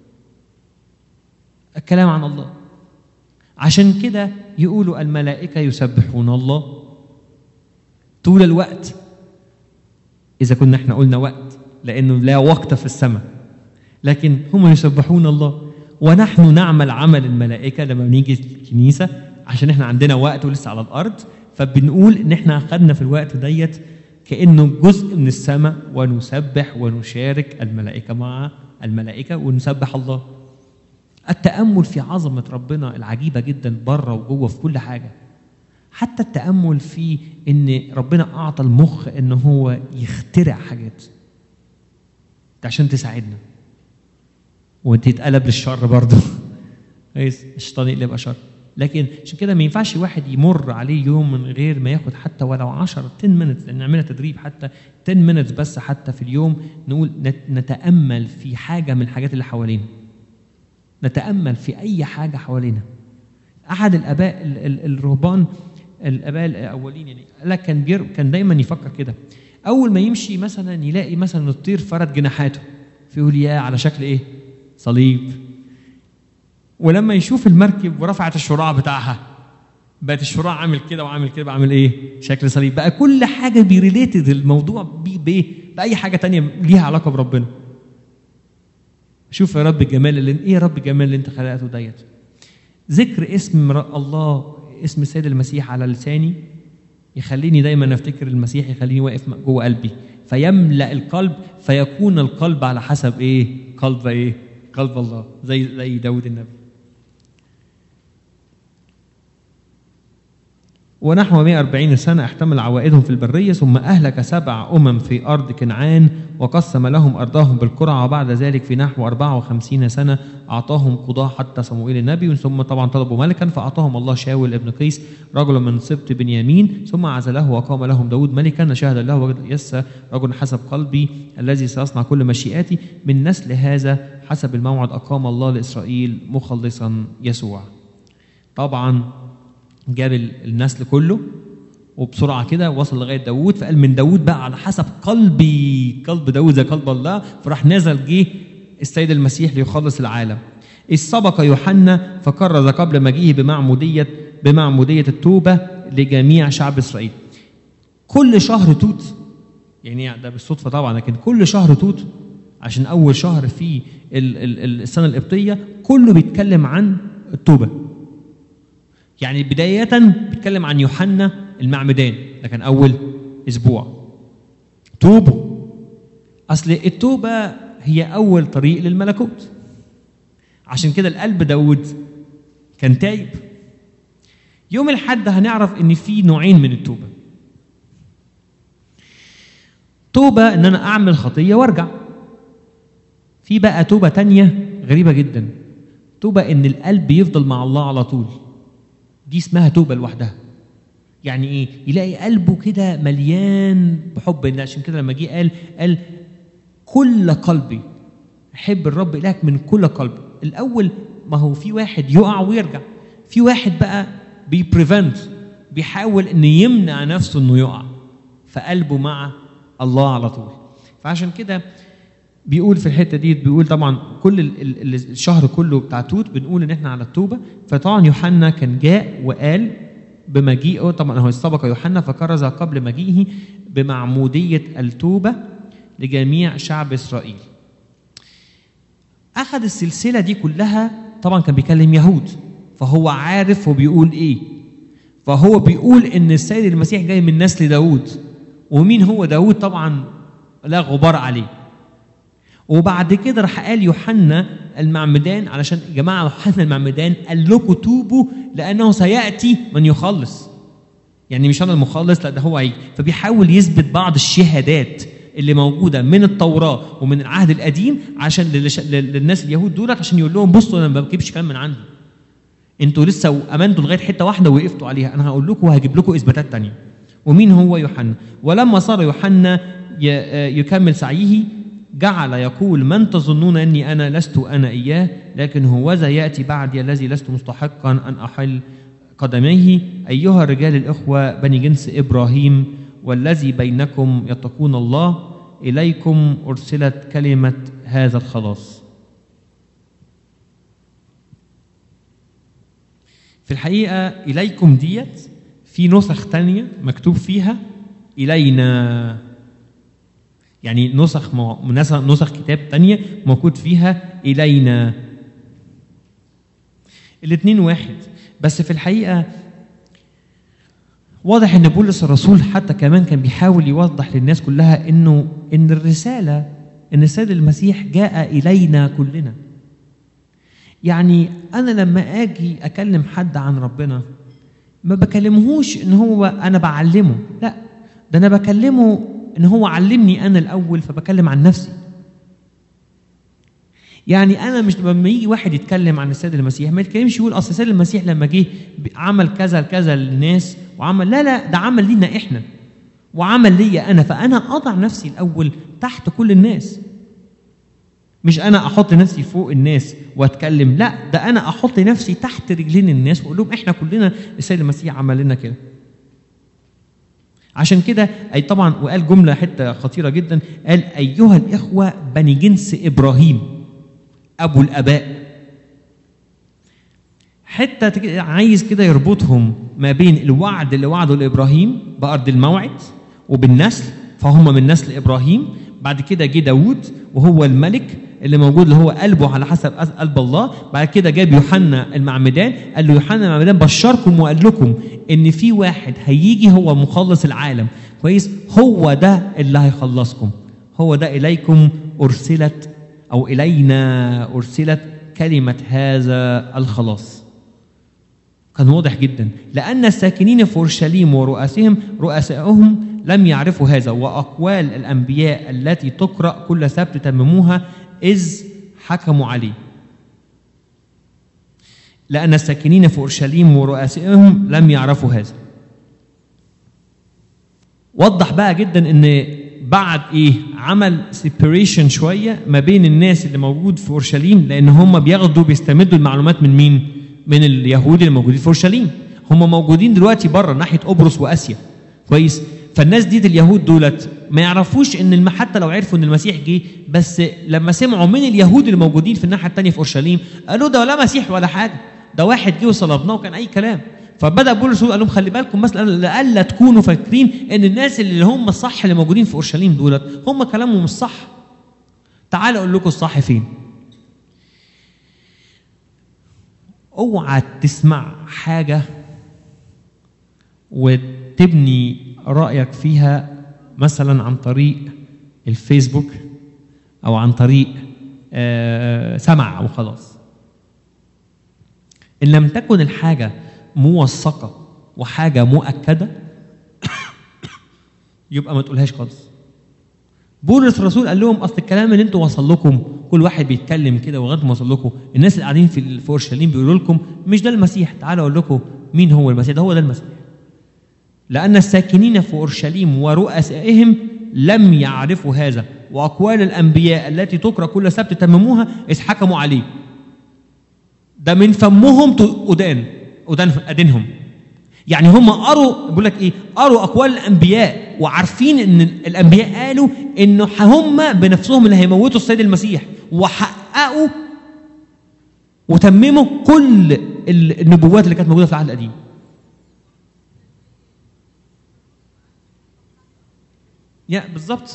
الكلام عن الله عشان كده يقولوا الملائكه يسبحون الله طول الوقت اذا كنا احنا قلنا وقت لانه لا وقت في السماء لكن هم يسبحون الله ونحن نعمل عمل الملائكه لما بنيجي الكنيسه عشان احنا عندنا وقت ولسه على الارض فبنقول ان احنا اخذنا في الوقت ديت كانه جزء من السماء ونسبح ونشارك الملائكه مع الملائكه ونسبح الله التامل في عظمه ربنا العجيبه جدا بره وجوه في كل حاجه حتى التامل في ان ربنا اعطى المخ ان هو يخترع حاجات ده عشان تساعدنا وتتقلب للشر برضه كويس الشيطان يقلب شر لكن عشان كده ما ينفعش واحد يمر عليه يوم من غير ما ياخد حتى ولو 10 10 مينتس نعملها تدريب حتى 10 مينتس بس حتى في اليوم نقول نتامل في حاجه من الحاجات اللي حوالينا نتامل في اي حاجه حوالينا احد الاباء ال ال الرهبان الاباء الاولين يعني قال لك كان بير كان دايما يفكر كده اول ما يمشي مثلا يلاقي مثلا الطير فرد جناحاته فيقول يا على شكل ايه صليب ولما يشوف المركب ورفعت الشراع بتاعها بقت الشراع عامل كده وعامل كده بعمل ايه شكل صليب بقى كل حاجه بيريليتد الموضوع بايه باي حاجه تانية ليها علاقه بربنا شوف يا رب الجمال اللي ايه يا رب الجمال اللي انت خلقته ديت ذكر اسم الله اسم السيد المسيح على لساني يخليني دايما افتكر المسيح يخليني واقف جوه قلبي فيملا القلب فيكون القلب على حسب ايه قلب ايه قلب الله زي زي داود النبي ونحو 140 سنة احتمل عوائدهم في البرية ثم أهلك سبع أمم في أرض كنعان وقسم لهم أرضهم بالقرعة وبعد ذلك في نحو 54 سنة أعطاهم قضاة حتى صموئيل النبي ثم طبعا طلبوا ملكا فأعطاهم الله شاول ابن قيس رجلا من سبط بنيامين ثم عزله وقام لهم داود ملكا شهد له وجد يس رجل حسب قلبي الذي سيصنع كل مشيئاتي من نسل هذا حسب الموعد أقام الله لإسرائيل مخلصا يسوع طبعا جاب النسل كله وبسرعة كده وصل لغاية داوود فقال من داوود بقى على حسب قلبي قلب داوود زي قلب الله فراح نزل جه السيد المسيح ليخلص العالم إذ سبق يوحنا فكرز قبل مجيئه بمعمودية بمعمودية التوبة لجميع شعب إسرائيل كل شهر توت يعني ده بالصدفة طبعا لكن كل شهر توت عشان أول شهر في السنة القبطية كله بيتكلم عن التوبة يعني بداية بيتكلم عن يوحنا المعمدان ده كان أول أسبوع توبوا أصل التوبة هي أول طريق للملكوت عشان كده القلب داود كان تايب يوم الحد هنعرف ان في نوعين من التوبه توبه ان انا اعمل خطيه وارجع في بقى توبه تانية غريبه جدا توبه ان القلب يفضل مع الله على طول دي اسمها توبه لوحدها يعني ايه يلاقي قلبه كده مليان بحب الله عشان كده لما جه قال قال كل قلبي حب الرب إلهك من كل قلب الأول ما هو في واحد يقع ويرجع في واحد بقى بيبريفنت بيحاول إنه يمنع نفسه إنه يقع فقلبه مع الله على طول فعشان كده بيقول في الحته دي بيقول طبعا كل ال- ال- الشهر كله بتاع توت بنقول ان احنا على التوبه فطبعا يوحنا كان جاء وقال بمجيئه طبعا هو سبق يوحنا فكرز قبل مجيئه بمعموديه التوبه لجميع شعب اسرائيل. اخذ السلسله دي كلها طبعا كان بيكلم يهود فهو عارف هو بيقول ايه فهو بيقول ان السيد المسيح جاي من نسل داود ومين هو داود طبعا لا غبار عليه وبعد كده راح قال يوحنا المعمدان علشان يا جماعه يوحنا المعمدان قال لكم توبوا لانه سياتي من يخلص يعني مش انا المخلص لا ده هو هيجي فبيحاول يثبت بعض الشهادات اللي موجوده من التوراه ومن العهد القديم عشان للش- لل- للناس اليهود دولت عشان يقول لهم بصوا انا ما بجيبش كلام من عندي انتوا لسه امنتوا لغايه حته واحده وقفتوا عليها انا هقول لكم وهجيب لكم اثباتات تانية ومين هو يوحنا ولما صار يوحنا ي- يكمل سعيه جعل يقول من تظنون اني انا لست انا اياه لكن هوذا ياتي بعدي الذي لست مستحقا ان احل قدميه ايها الرجال الاخوه بني جنس ابراهيم والذي بينكم يتقون الله اليكم ارسلت كلمه هذا الخلاص في الحقيقة إليكم ديت في نسخ تانية مكتوب فيها إلينا يعني نسخ مع- نسخ نسخ كتاب تانية موجود فيها إلينا الاتنين واحد بس في الحقيقة واضح ان بولس الرسول حتى كمان كان بيحاول يوضح للناس كلها انه ان الرسالة ان السيد المسيح جاء إلينا كلنا يعني انا لما اجي اكلم حد عن ربنا ما بكلمهوش ان هو انا بعلمه لا ده انا بكلمه ان هو علمني انا الاول فبكلم عن نفسي يعني انا مش لما يجي واحد يتكلم عن السيد المسيح ما يتكلمش يقول اصل السيد المسيح لما جه عمل كذا كذا للناس وعمل لا لا ده عمل لينا احنا وعمل ليا انا فانا اضع نفسي الاول تحت كل الناس مش انا احط نفسي فوق الناس واتكلم لا ده انا احط نفسي تحت رجلين الناس واقول لهم احنا كلنا السيد المسيح عمل لنا كده عشان كده اي طبعا وقال جمله حته خطيره جدا قال ايها الاخوه بني جنس ابراهيم ابو الاباء حته تج- عايز كده يربطهم ما بين الوعد اللي وعده لابراهيم بارض الموعد وبالنسل فهم من نسل ابراهيم بعد كده جه داوود وهو الملك اللي موجود اللي هو قلبه على حسب أس- قلب الله بعد كده جاب يوحنا المعمدان قال له يوحنا المعمدان بشركم وقال لكم ان في واحد هيجي هو مخلص العالم كويس هو ده اللي هيخلصكم هو ده اليكم ارسلت او الينا ارسلت كلمه هذا الخلاص كان واضح جدا لأن الساكنين في أورشليم ورؤسهم رؤسائهم لم يعرفوا هذا وأقوال الأنبياء التي تقرأ كل سبت تمموها إذ حكموا عليه لأن الساكنين في أورشليم ورؤسائهم لم يعرفوا هذا وضح بقى جدا ان بعد ايه عمل سيبريشن شويه ما بين الناس اللي موجود في اورشليم لان هم بياخدوا بيستمدوا المعلومات من مين؟ من اليهود اللي موجودين في اورشليم هم موجودين دلوقتي بره ناحيه قبرص واسيا كويس فالناس دي اليهود دولت ما يعرفوش ان الم... حتى لو عرفوا ان المسيح جه بس لما سمعوا من اليهود اللي موجودين في الناحيه الثانيه في اورشليم قالوا ده ولا مسيح ولا حاجه ده واحد جه وصلبناه وكان اي كلام فبدا بولس قال لهم خلي بالكم مثلا لئلا تكونوا فاكرين ان الناس اللي هم الصح اللي موجودين في اورشليم دولت هم كلامهم الصح تعالوا اقول لكم الصح فين اوعى تسمع حاجه وتبني رايك فيها مثلا عن طريق الفيسبوك او عن طريق آه سمع وخلاص ان لم تكن الحاجه موثقه وحاجه مؤكده يبقى ما تقولهاش خالص بولس الرسول قال لهم اصل الكلام اللي انتوا وصل لكم كل واحد بيتكلم كده لغايه ما وصل لكم الناس اللي قاعدين في في اورشليم بيقولوا لكم مش ده المسيح تعالوا اقول لكم مين هو المسيح ده هو ده المسيح لان الساكنين في اورشليم ورؤسائهم لم يعرفوا هذا واقوال الانبياء التي تقرا كل سبت تمموها اذ حكموا عليه ده من فمهم ت- أدان أدان أدينهم يعني هم قروا بيقول لك ايه قروا اقوال الانبياء وعارفين ان الانبياء قالوا انه هم بنفسهم اللي هيموتوا السيد المسيح وحققوا وتمموا كل ال- النبوات اللي كانت موجوده في العهد القديم يا بالظبط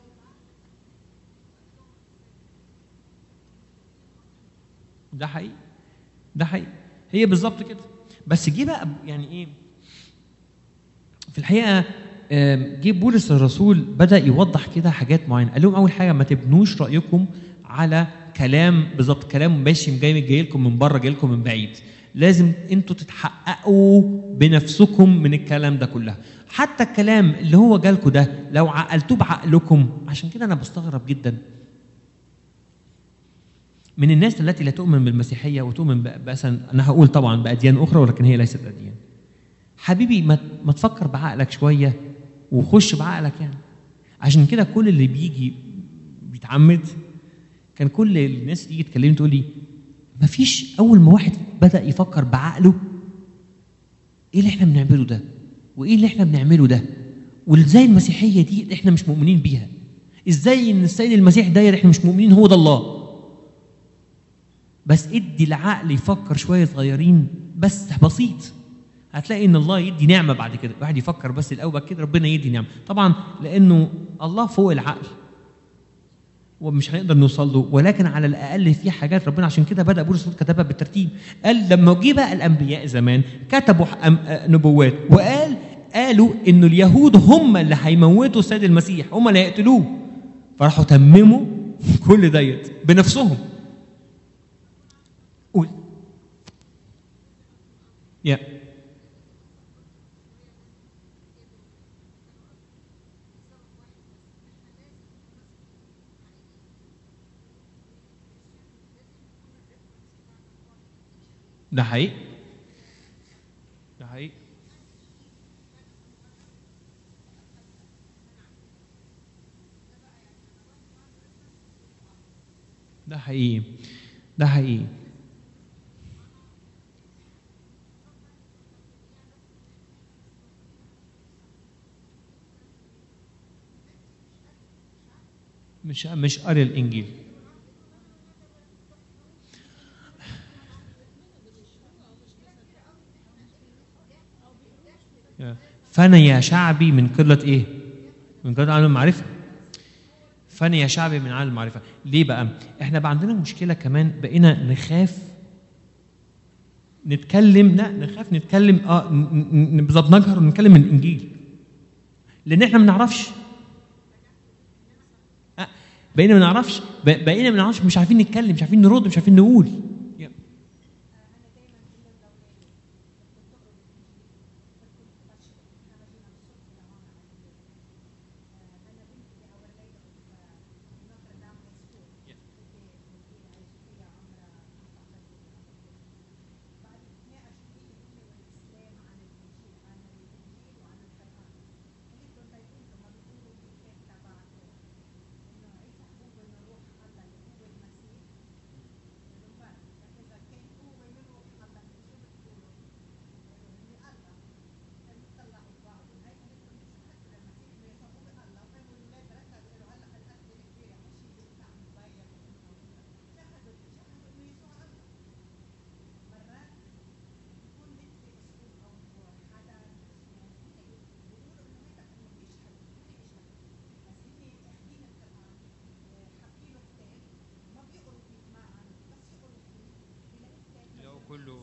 ده حقيقي ده حقيقي هي بالظبط كده بس جه بقى يعني ايه في الحقيقه آم، جه بولس الرسول بدا يوضح كده حاجات معينه قال لهم اول حاجه ما تبنوش رايكم على كلام بالظبط كلام ماشي جاي جاي لكم من بره جاي لكم من بعيد لازم انتوا تتحققوا بنفسكم من الكلام ده كلها حتى الكلام اللي هو جالكم ده لو عقلتوه بعقلكم عشان كده انا بستغرب جدا من الناس التي لا تؤمن بالمسيحيه وتؤمن ب- مثلا انا هقول طبعا باديان اخرى ولكن هي ليست اديان حبيبي ما ما تفكر بعقلك شويه وخش بعقلك يعني عشان كده كل اللي بيجي بيتعمد كان كل الناس تيجي تكلمني تقول لي ما فيش اول ما واحد بدا يفكر بعقله ايه اللي احنا بنعمله ده وايه اللي احنا بنعمله ده وازاي المسيحيه دي احنا مش مؤمنين بيها ازاي ان السيد المسيح ده احنا مش مؤمنين هو ده الله بس ادي العقل يفكر شويه صغيرين بس بسيط هتلاقي ان الله يدي نعمه بعد كده الواحد يفكر بس الاول بعد كده ربنا يدي نعمه طبعا لانه الله فوق العقل ومش هنقدر نوصل له ولكن على الاقل في حاجات ربنا عشان كده بدا بولس الرسول كتبها بالترتيب قال لما جه بقى الانبياء زمان كتبوا ح- أم- آه نبوات وقال قالوا انه اليهود هم اللي هيموتوا السيد المسيح هم اللي هيقتلوه فراحوا تمموا كل ديت بنفسهم قول يا ده حقيقي ده حقيقي ده حقيقي ده حقيقي مش مش قاري الانجيل فانا يا شعبي من قله ايه؟ من قله عدم المعرفه فانا يا شعبي من عدم المعرفه ليه بقى؟ احنا بقى عندنا مشكله كمان بقينا نخاف نتكلم لا نخاف نتكلم اه ن- ن- بالظبط نجهر ونتكلم من الانجيل لان احنا ما بنعرفش آه، بقينا ما نعرفش ب- بقينا ما نعرفش مش عارفين نتكلم مش عارفين نرد مش عارفين نقول يا. كله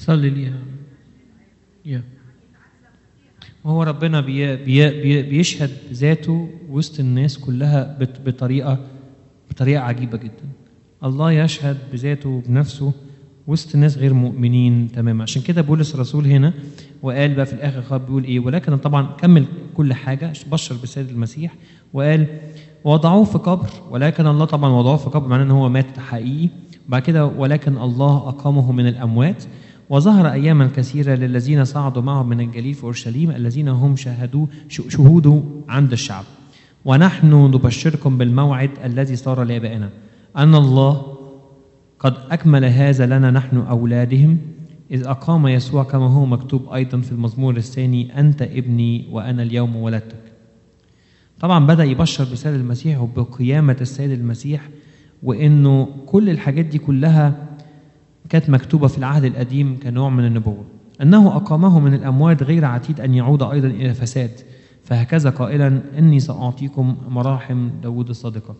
صلي ليها يا وهو ربنا بي بي بي بيشهد ذاته وسط الناس كلها بط- بطريقه بطريقه عجيبه جدا الله يشهد بذاته بنفسه وسط ناس غير مؤمنين تماما عشان كده بولس الرسول هنا وقال بقى في الاخر خالص بيقول ايه ولكن طبعا كمل كل حاجه بشر بالسيد المسيح وقال وضعوه في قبر ولكن الله طبعا وضعوه في قبر معناه ان هو مات حقيقي بعد كده ولكن الله اقامه من الاموات وظهر اياما كثيره للذين صعدوا معه من الجليل في اورشليم الذين هم شاهدوا شهوده عند الشعب ونحن نبشركم بالموعد الذي صار لابائنا ان الله قد أكمل هذا لنا نحن أولادهم إذ أقام يسوع كما هو مكتوب أيضا في المزمور الثاني أنت ابني وأنا اليوم ولدتك طبعا بدأ يبشر بسيد المسيح وبقيامة السيد المسيح وإنه كل الحاجات دي كلها كانت مكتوبة في العهد القديم كنوع من النبوة أنه أقامه من الأموات غير عتيد أن يعود أيضا إلى فساد فهكذا قائلا إني سأعطيكم مراحم داود الصادقة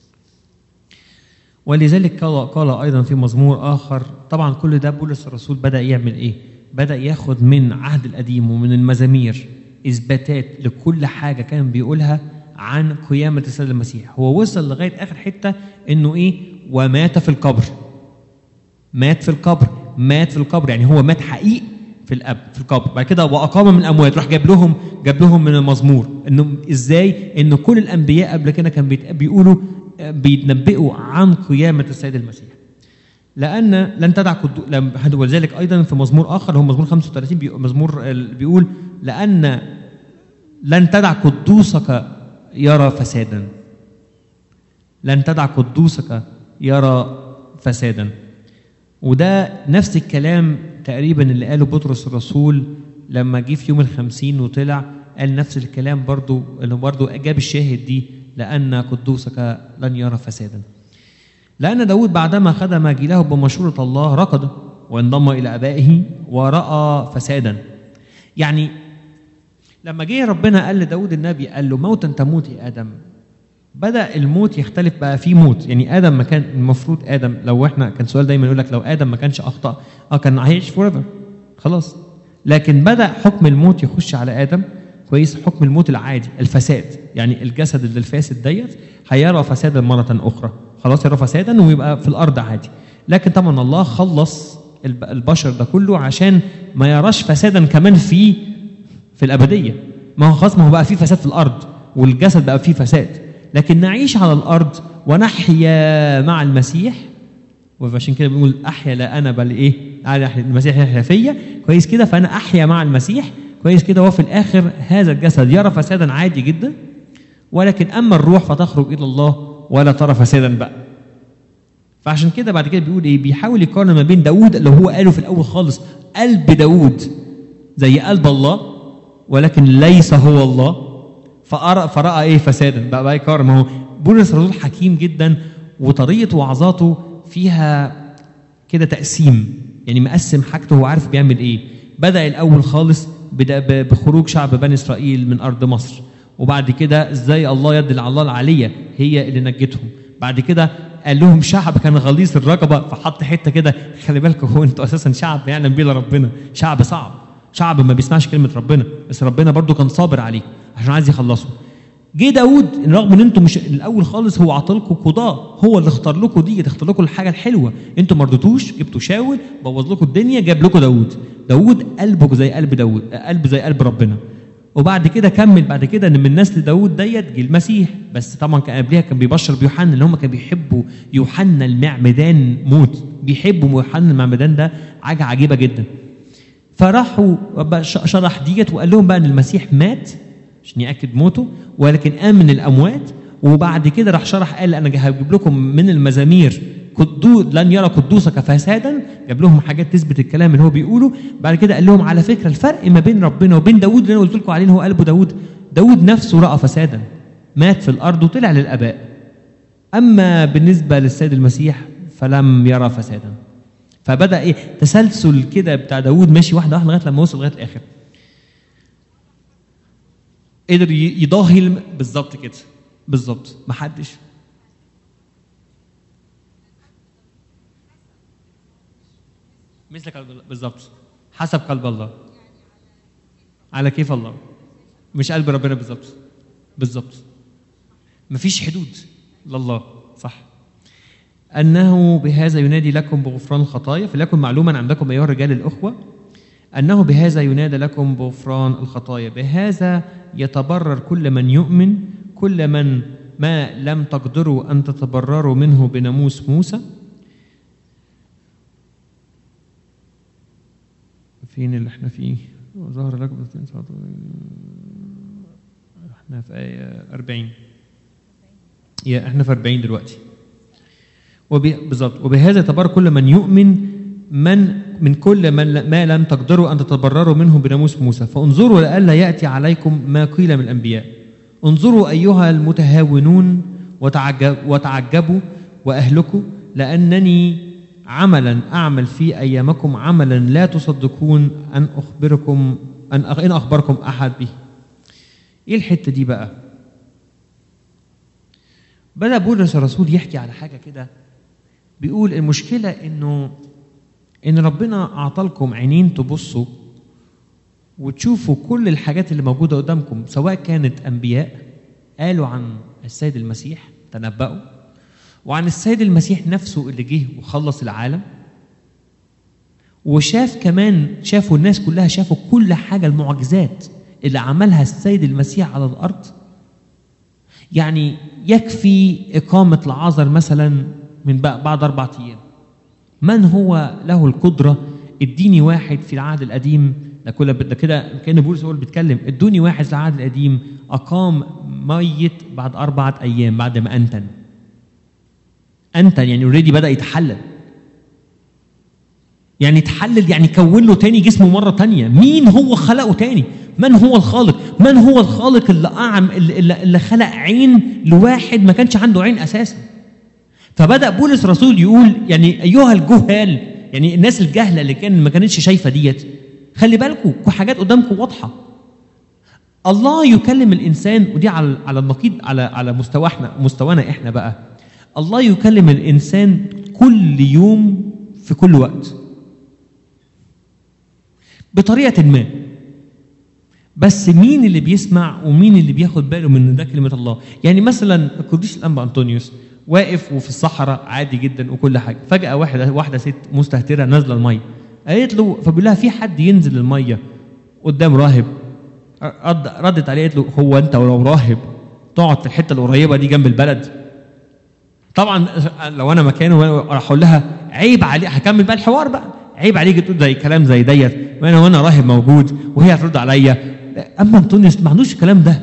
ولذلك قال, قال ايضا في مزمور اخر طبعا كل ده بولس الرسول بدا يعمل ايه؟ بدا ياخد من عهد القديم ومن المزامير اثباتات لكل حاجه كان بيقولها عن قيامه السيد المسيح هو وصل لغايه اخر حته انه ايه؟ ومات في القبر مات في القبر مات في القبر يعني هو مات حقيقي في الاب في القبر بعد كده واقام من الاموات راح جاب لهم جاب لهم من المزمور انه ازاي ان كل الانبياء قبل كده كان بيت- بيقولوا بيتنبئوا عن قيامه السيد المسيح لان لن تدع قدو... لم- ولذلك ايضا في مزمور اخر هو مزمور 35 بي... مزمور ال- بيقول لان لن تدع قدوسك يرى فسادا لن تدع قدوسك يرى فسادا وده نفس الكلام تقريبا اللي قاله بطرس الرسول لما جه في يوم الخمسين وطلع قال نفس الكلام برضو انه برضو جاب الشاهد دي لأن قدوسك لن يرى فسادا لأن داود بعدما خدم جيله بمشورة الله ركض وانضم إلى أبائه ورأى فسادا يعني لما جه ربنا قال لداود النبي قال له موتا تموت يا آدم بدأ الموت يختلف بقى في موت يعني آدم ما كان المفروض آدم لو احنا كان سؤال دايما يقول لك لو آدم ما كانش أخطأ اه كان هيعيش فور خلاص لكن بدأ حكم الموت يخش على آدم كويس حكم الموت العادي الفساد يعني الجسد اللي الفاسد ديت هيرى فسادا مرة أخرى خلاص يرى فسادا ويبقى في الأرض عادي لكن طبعا الله خلص الب- البشر ده كله عشان ما يراش فسادا كمان في في الأبدية ما هو خلاص ما هو بقى في فساد في الأرض والجسد بقى فيه فساد لكن نعيش على الأرض ونحيا مع المسيح وعشان كده بنقول أحيا لا أنا بل إيه أنا أحيا المسيح يحيا فيا كويس كده فأنا أحيا مع المسيح كويس كده وفي الآخر هذا الجسد يرى فسادا عادي جدا ولكن أما الروح فتخرج إلى الله ولا ترى فسادا بقى فعشان كده بعد كده بيقول ايه بيحاول يقارن ما بين داوود اللي هو قاله في الاول خالص قلب داوود زي قلب الله ولكن ليس هو الله فأرى فرأى ايه فسادا بقى بقى يقارن ما هو بولس الرسول حكيم جدا وطريقه وعظاته فيها كده تقسيم يعني مقسم حاجته هو عارف بيعمل ايه بدأ الاول خالص بدا- ب- بخروج شعب بني اسرائيل من ارض مصر وبعد كده ازاي الله يد الله العاليه هي اللي نجتهم بعد كده قال لهم شعب كان غليظ الرقبه فحط حته كده خلي بالكم هو انتوا اساسا شعب يعلم بيه إلا ربنا شعب صعب شعب ما بيسمعش كلمه ربنا بس ربنا برضو كان صابر عليه عشان عايز يخلصه جه داود رغم ان انتم مش الاول خالص هو عطلكم قضاء هو اللي اختار لكم دي اختار لكم الحاجه الحلوه انتم ما رضيتوش جبتوا شاول بوظ لكم الدنيا جاب لكم داود داود قلبه زي قلب داود قلب زي قلب ربنا وبعد كده كمل بعد كده ان من نسل داود ديت جه المسيح بس طبعا كان قبلها كان بيبشر بيوحنا اللي هم كانوا بيحبوا يوحنا المعمدان موت بيحبوا يوحنا المعمدان ده حاجه عجيبه جدا فراحوا بقى ش- شرح ديت وقال لهم بقى ان المسيح مات عشان ياكد موته ولكن قام من الاموات وبعد كده راح شرح قال انا هجيب لكم من المزامير قدو لن يرى قدوسك فسادا جاب لهم حاجات تثبت الكلام اللي هو بيقوله بعد كده قال لهم على فكره الفرق ما بين ربنا وبين داود اللي انا قلت لكم عليه اللي هو قلبه داود داود نفسه راى فسادا مات في الارض وطلع للاباء اما بالنسبه للسيد المسيح فلم يرى فسادا فبدا ايه تسلسل كده بتاع داود ماشي واحده واحده لغايه لما وصل لغايه الاخر قدر ي- يضاهي الم- بالظبط كده بالظبط محدش مثل قلب الله بالظبط حسب قلب الله على كيف الله مش قلب ربنا بالظبط بالظبط مفيش حدود لله صح أنه بهذا ينادي لكم بغفران الخطايا فليكن معلوما عندكم أيها الرجال الأخوة أنه بهذا ينادى لكم بغفران الخطايا بهذا يتبرر كل من يؤمن كل من ما لم تقدروا أن تتبرروا منه بناموس موسى فين اللي احنا فيه ظهر لكم احنا في آية 40 يا احنا في 40 دلوقتي وب- بالظبط وبهذا يتبرر كل من يؤمن من من كل من ل- ما لم تقدروا ان تتبرروا منه بناموس موسى فانظروا لئلا ياتي عليكم ما قيل من الانبياء انظروا ايها المتهاونون وتعجب وتعجبوا واهلكوا لانني عملا اعمل في ايامكم عملا لا تصدقون ان اخبركم ان أخ- ان اخبركم احد به ايه الحته دي بقى بدا بولس الرسول يحكي على حاجه كده بيقول المشكله انه ان ربنا اعطالكم عينين تبصوا وتشوفوا كل الحاجات اللي موجوده قدامكم سواء كانت انبياء قالوا عن السيد المسيح تنبأوا وعن السيد المسيح نفسه اللي جه وخلص العالم وشاف كمان شافوا الناس كلها شافوا كل حاجه المعجزات اللي عملها السيد المسيح على الارض يعني يكفي إقامة العازر مثلا من بع- بعد أربعة أيام من هو له القدرة اديني واحد في العهد القديم ده كله ده كده كان بولس هو اللي بيتكلم ادوني واحد في العهد القديم أقام ميت بعد أربعة أيام بعد ما أنتن أنتن يعني اوريدي بدأ يتحلل يعني يتحلل يعني كون له تاني جسمه مرة تانية مين هو خلقه تاني من هو الخالق من هو الخالق اللي أعم اللي, اللي اللي خلق عين لواحد ما كانش عنده عين أساسا فبدأ بولس رسول يقول يعني أيها الجهال يعني الناس الجهلة اللي كان ما كانتش شايفة ديت خلي بالكم حاجات قدامكم واضحة الله يكلم الإنسان ودي على على النقيض على على مستوى احنا مستوانا احنا بقى الله يكلم الإنسان كل يوم في كل وقت بطريقة ما بس مين اللي بيسمع ومين اللي بياخد باله من إن ده كلمة الله يعني مثلا القديس الأنبا أنطونيوس واقف وفي الصحراء عادي جدا وكل حاجة فجأة واحدة واحدة ست مستهترة نازلة المية قالت له فبيقول لها في حد ينزل المية قدام راهب رد ردت عليه قالت له هو أنت ولو راهب تقعد في الحتة القريبة دي جنب البلد طبعا لو انا مكانه راح اقول لها عيب عليك هكمل بقى الحوار بقى عيب عليك تقول زي كلام زي ديت وانا وانا راهب موجود وهي هترد عليا اما انطونيوس ما عندوش الكلام ده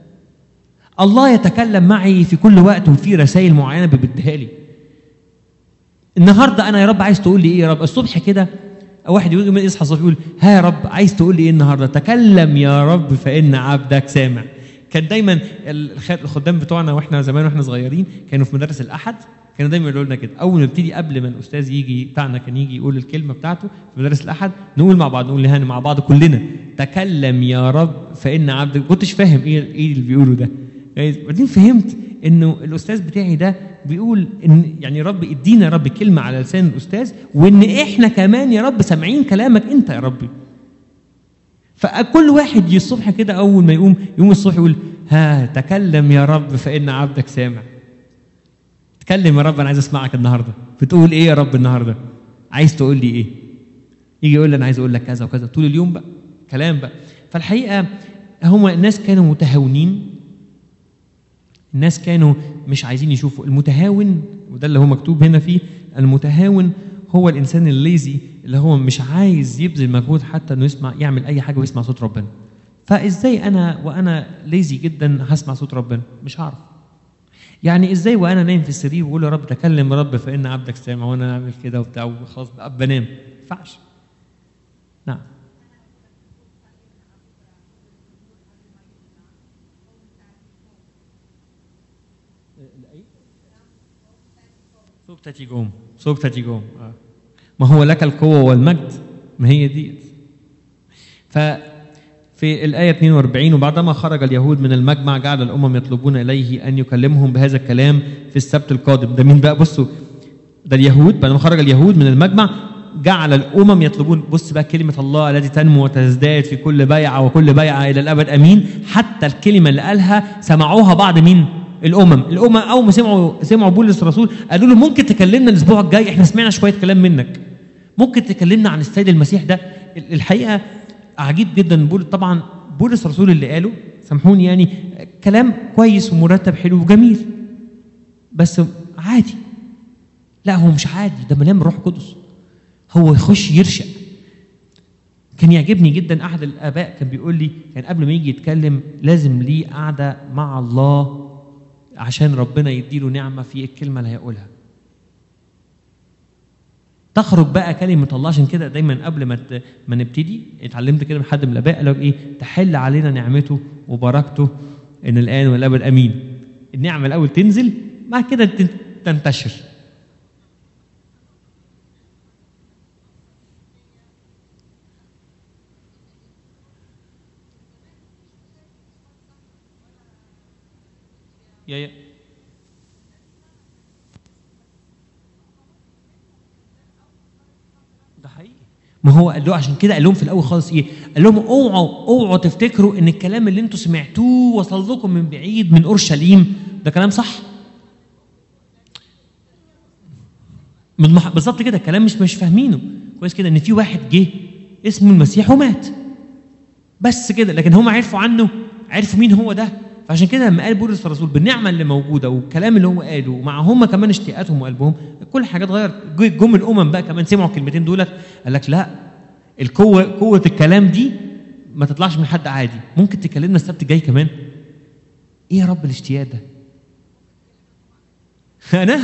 الله يتكلم معي في كل وقت وفي رسائل معينه بيديها لي النهارده انا يا رب عايز تقول لي ايه يا رب الصبح كده واحد يقول يوم يصحى الصبح يقول ها يا رب عايز تقول لي ايه النهارده تكلم يا رب فان عبدك سامع كان دايما الخ- الخدام بتوعنا واحنا زمان واحنا صغيرين كانوا في مدارس الاحد كانوا دايما يقولوا لنا كده اول ما نبتدي قبل ما الاستاذ يجي بتاعنا كان يجي يقول الكلمه بتاعته في مدارس الاحد نقول مع بعض نقول لهاني مع بعض كلنا تكلم يا رب فان عبدك ما كنتش فاهم ايه ايه اللي بيقوله ده كويس؟ بعدين فهمت انه الاستاذ بتاعي ده بيقول ان يعني يا رب ادينا يا رب كلمه على لسان الاستاذ وان احنا كمان يا رب سامعين كلامك انت يا ربي فكل واحد يجي الصبح كده اول ما يقوم يقوم الصبح يقول ها تكلم يا رب فان عبدك سامع تكلم يا رب انا عايز اسمعك النهارده بتقول ايه يا رب النهارده عايز تقول لي ايه يجي يقول لي انا عايز اقول لك كذا وكذا طول اليوم بقى كلام بقى فالحقيقه هم الناس كانوا متهاونين الناس كانوا مش عايزين يشوفوا المتهاون وده اللي هو مكتوب هنا فيه المتهاون هو الانسان الليزي اللي هو مش عايز يبذل مجهود حتى انه يسمع يعمل اي حاجه ويسمع صوت ربنا فازاي انا وانا ليزي جدا هسمع صوت ربنا مش هعرف يعني ازاي وانا نايم في السرير واقول يا رب تكلم يا رب فان عبدك سامع وانا اعمل كده وبتاع وخلاص بقى بنام ما ينفعش نعم سوق تيجوم سوق تيجوم آه. ما هو لك القوة والمجد ما هي دي ففي الآية 42 وبعدما خرج اليهود من المجمع جعل الأمم يطلبون إليه أن يكلمهم بهذا الكلام في السبت القادم ده مين بقى بصوا ده اليهود بعد ما خرج اليهود من المجمع جعل الامم يطلبون بص بقى كلمه الله التي تنمو وتزداد في كل بيعه وكل بيعه الى الابد امين حتى الكلمه اللي قالها سمعوها بعض مين الامم الامم اول ما سمعوا سمعوا بولس الرسول قالوا له ممكن تكلمنا الاسبوع الجاي احنا سمعنا شويه كلام منك ممكن تكلمنا عن السيد المسيح ده الحقيقه عجيب جدا بولس طبعا بولس الرسول اللي قاله سامحوني يعني كلام كويس ومرتب حلو وجميل بس عادي لا هو مش عادي ده مليان روح قدس هو يخش يرشق كان يعجبني جدا احد الاباء كان بيقول لي كان قبل ما يجي يتكلم لازم ليه قعده مع الله عشان ربنا يديله نعمه في الكلمه اللي هيقولها تخرج بقى كلمة الله عشان كده دايما قبل ما ت... ما نبتدي اتعلمت كده من حد من الآباء قال إيه تحل علينا نعمته وبركته إن الآن والأبد أمين النعمة الأول تنزل بعد كده تنتشر يا يا ده حقيقي ما هو قال له عشان كده قال لهم في الاول خالص ايه؟ قال لهم اوعوا اوعوا تفتكروا ان الكلام اللي انتم سمعتوه وصل لكم من بعيد من اورشليم ده كلام صح؟ من مح... بالظبط كده الكلام مش مش فاهمينه كويس كده ان في واحد جه اسمه المسيح ومات بس كده لكن هم عرفوا عنه عرفوا مين هو ده فعشان كده لما قال بولس الرسول بالنعمه اللي موجوده والكلام اللي هو قاله ومع هم كمان اشتياقاتهم وقلبهم كل حاجه اتغيرت جم الامم بقى كمان سمعوا الكلمتين دولت قال لك لا القوه قوه الكلام دي ما تطلعش من حد عادي ممكن تكلمنا السبت الجاي كمان ايه يا رب الاشتياق ده انا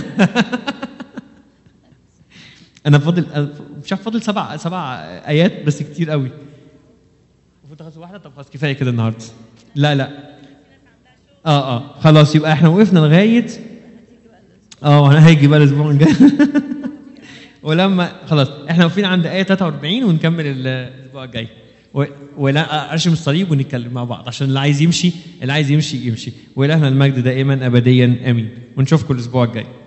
انا فاضل مش عارف فاضل سبع سبع ايات بس كتير قوي المفروض تاخد واحده طب خلاص كفايه كده النهارده لا لا اه اه خلاص يبقى احنا وقفنا لغايه اه انا هاجي بقى الاسبوع الجاي ولما خلاص احنا واقفين عند ايه 43 ونكمل الاسبوع الجاي ولا ارشم الصليب ونتكلم مع بعض عشان اللي عايز يمشي اللي عايز يمشي يمشي والهنا المجد دائما ابديا امين ونشوفكم الاسبوع الجاي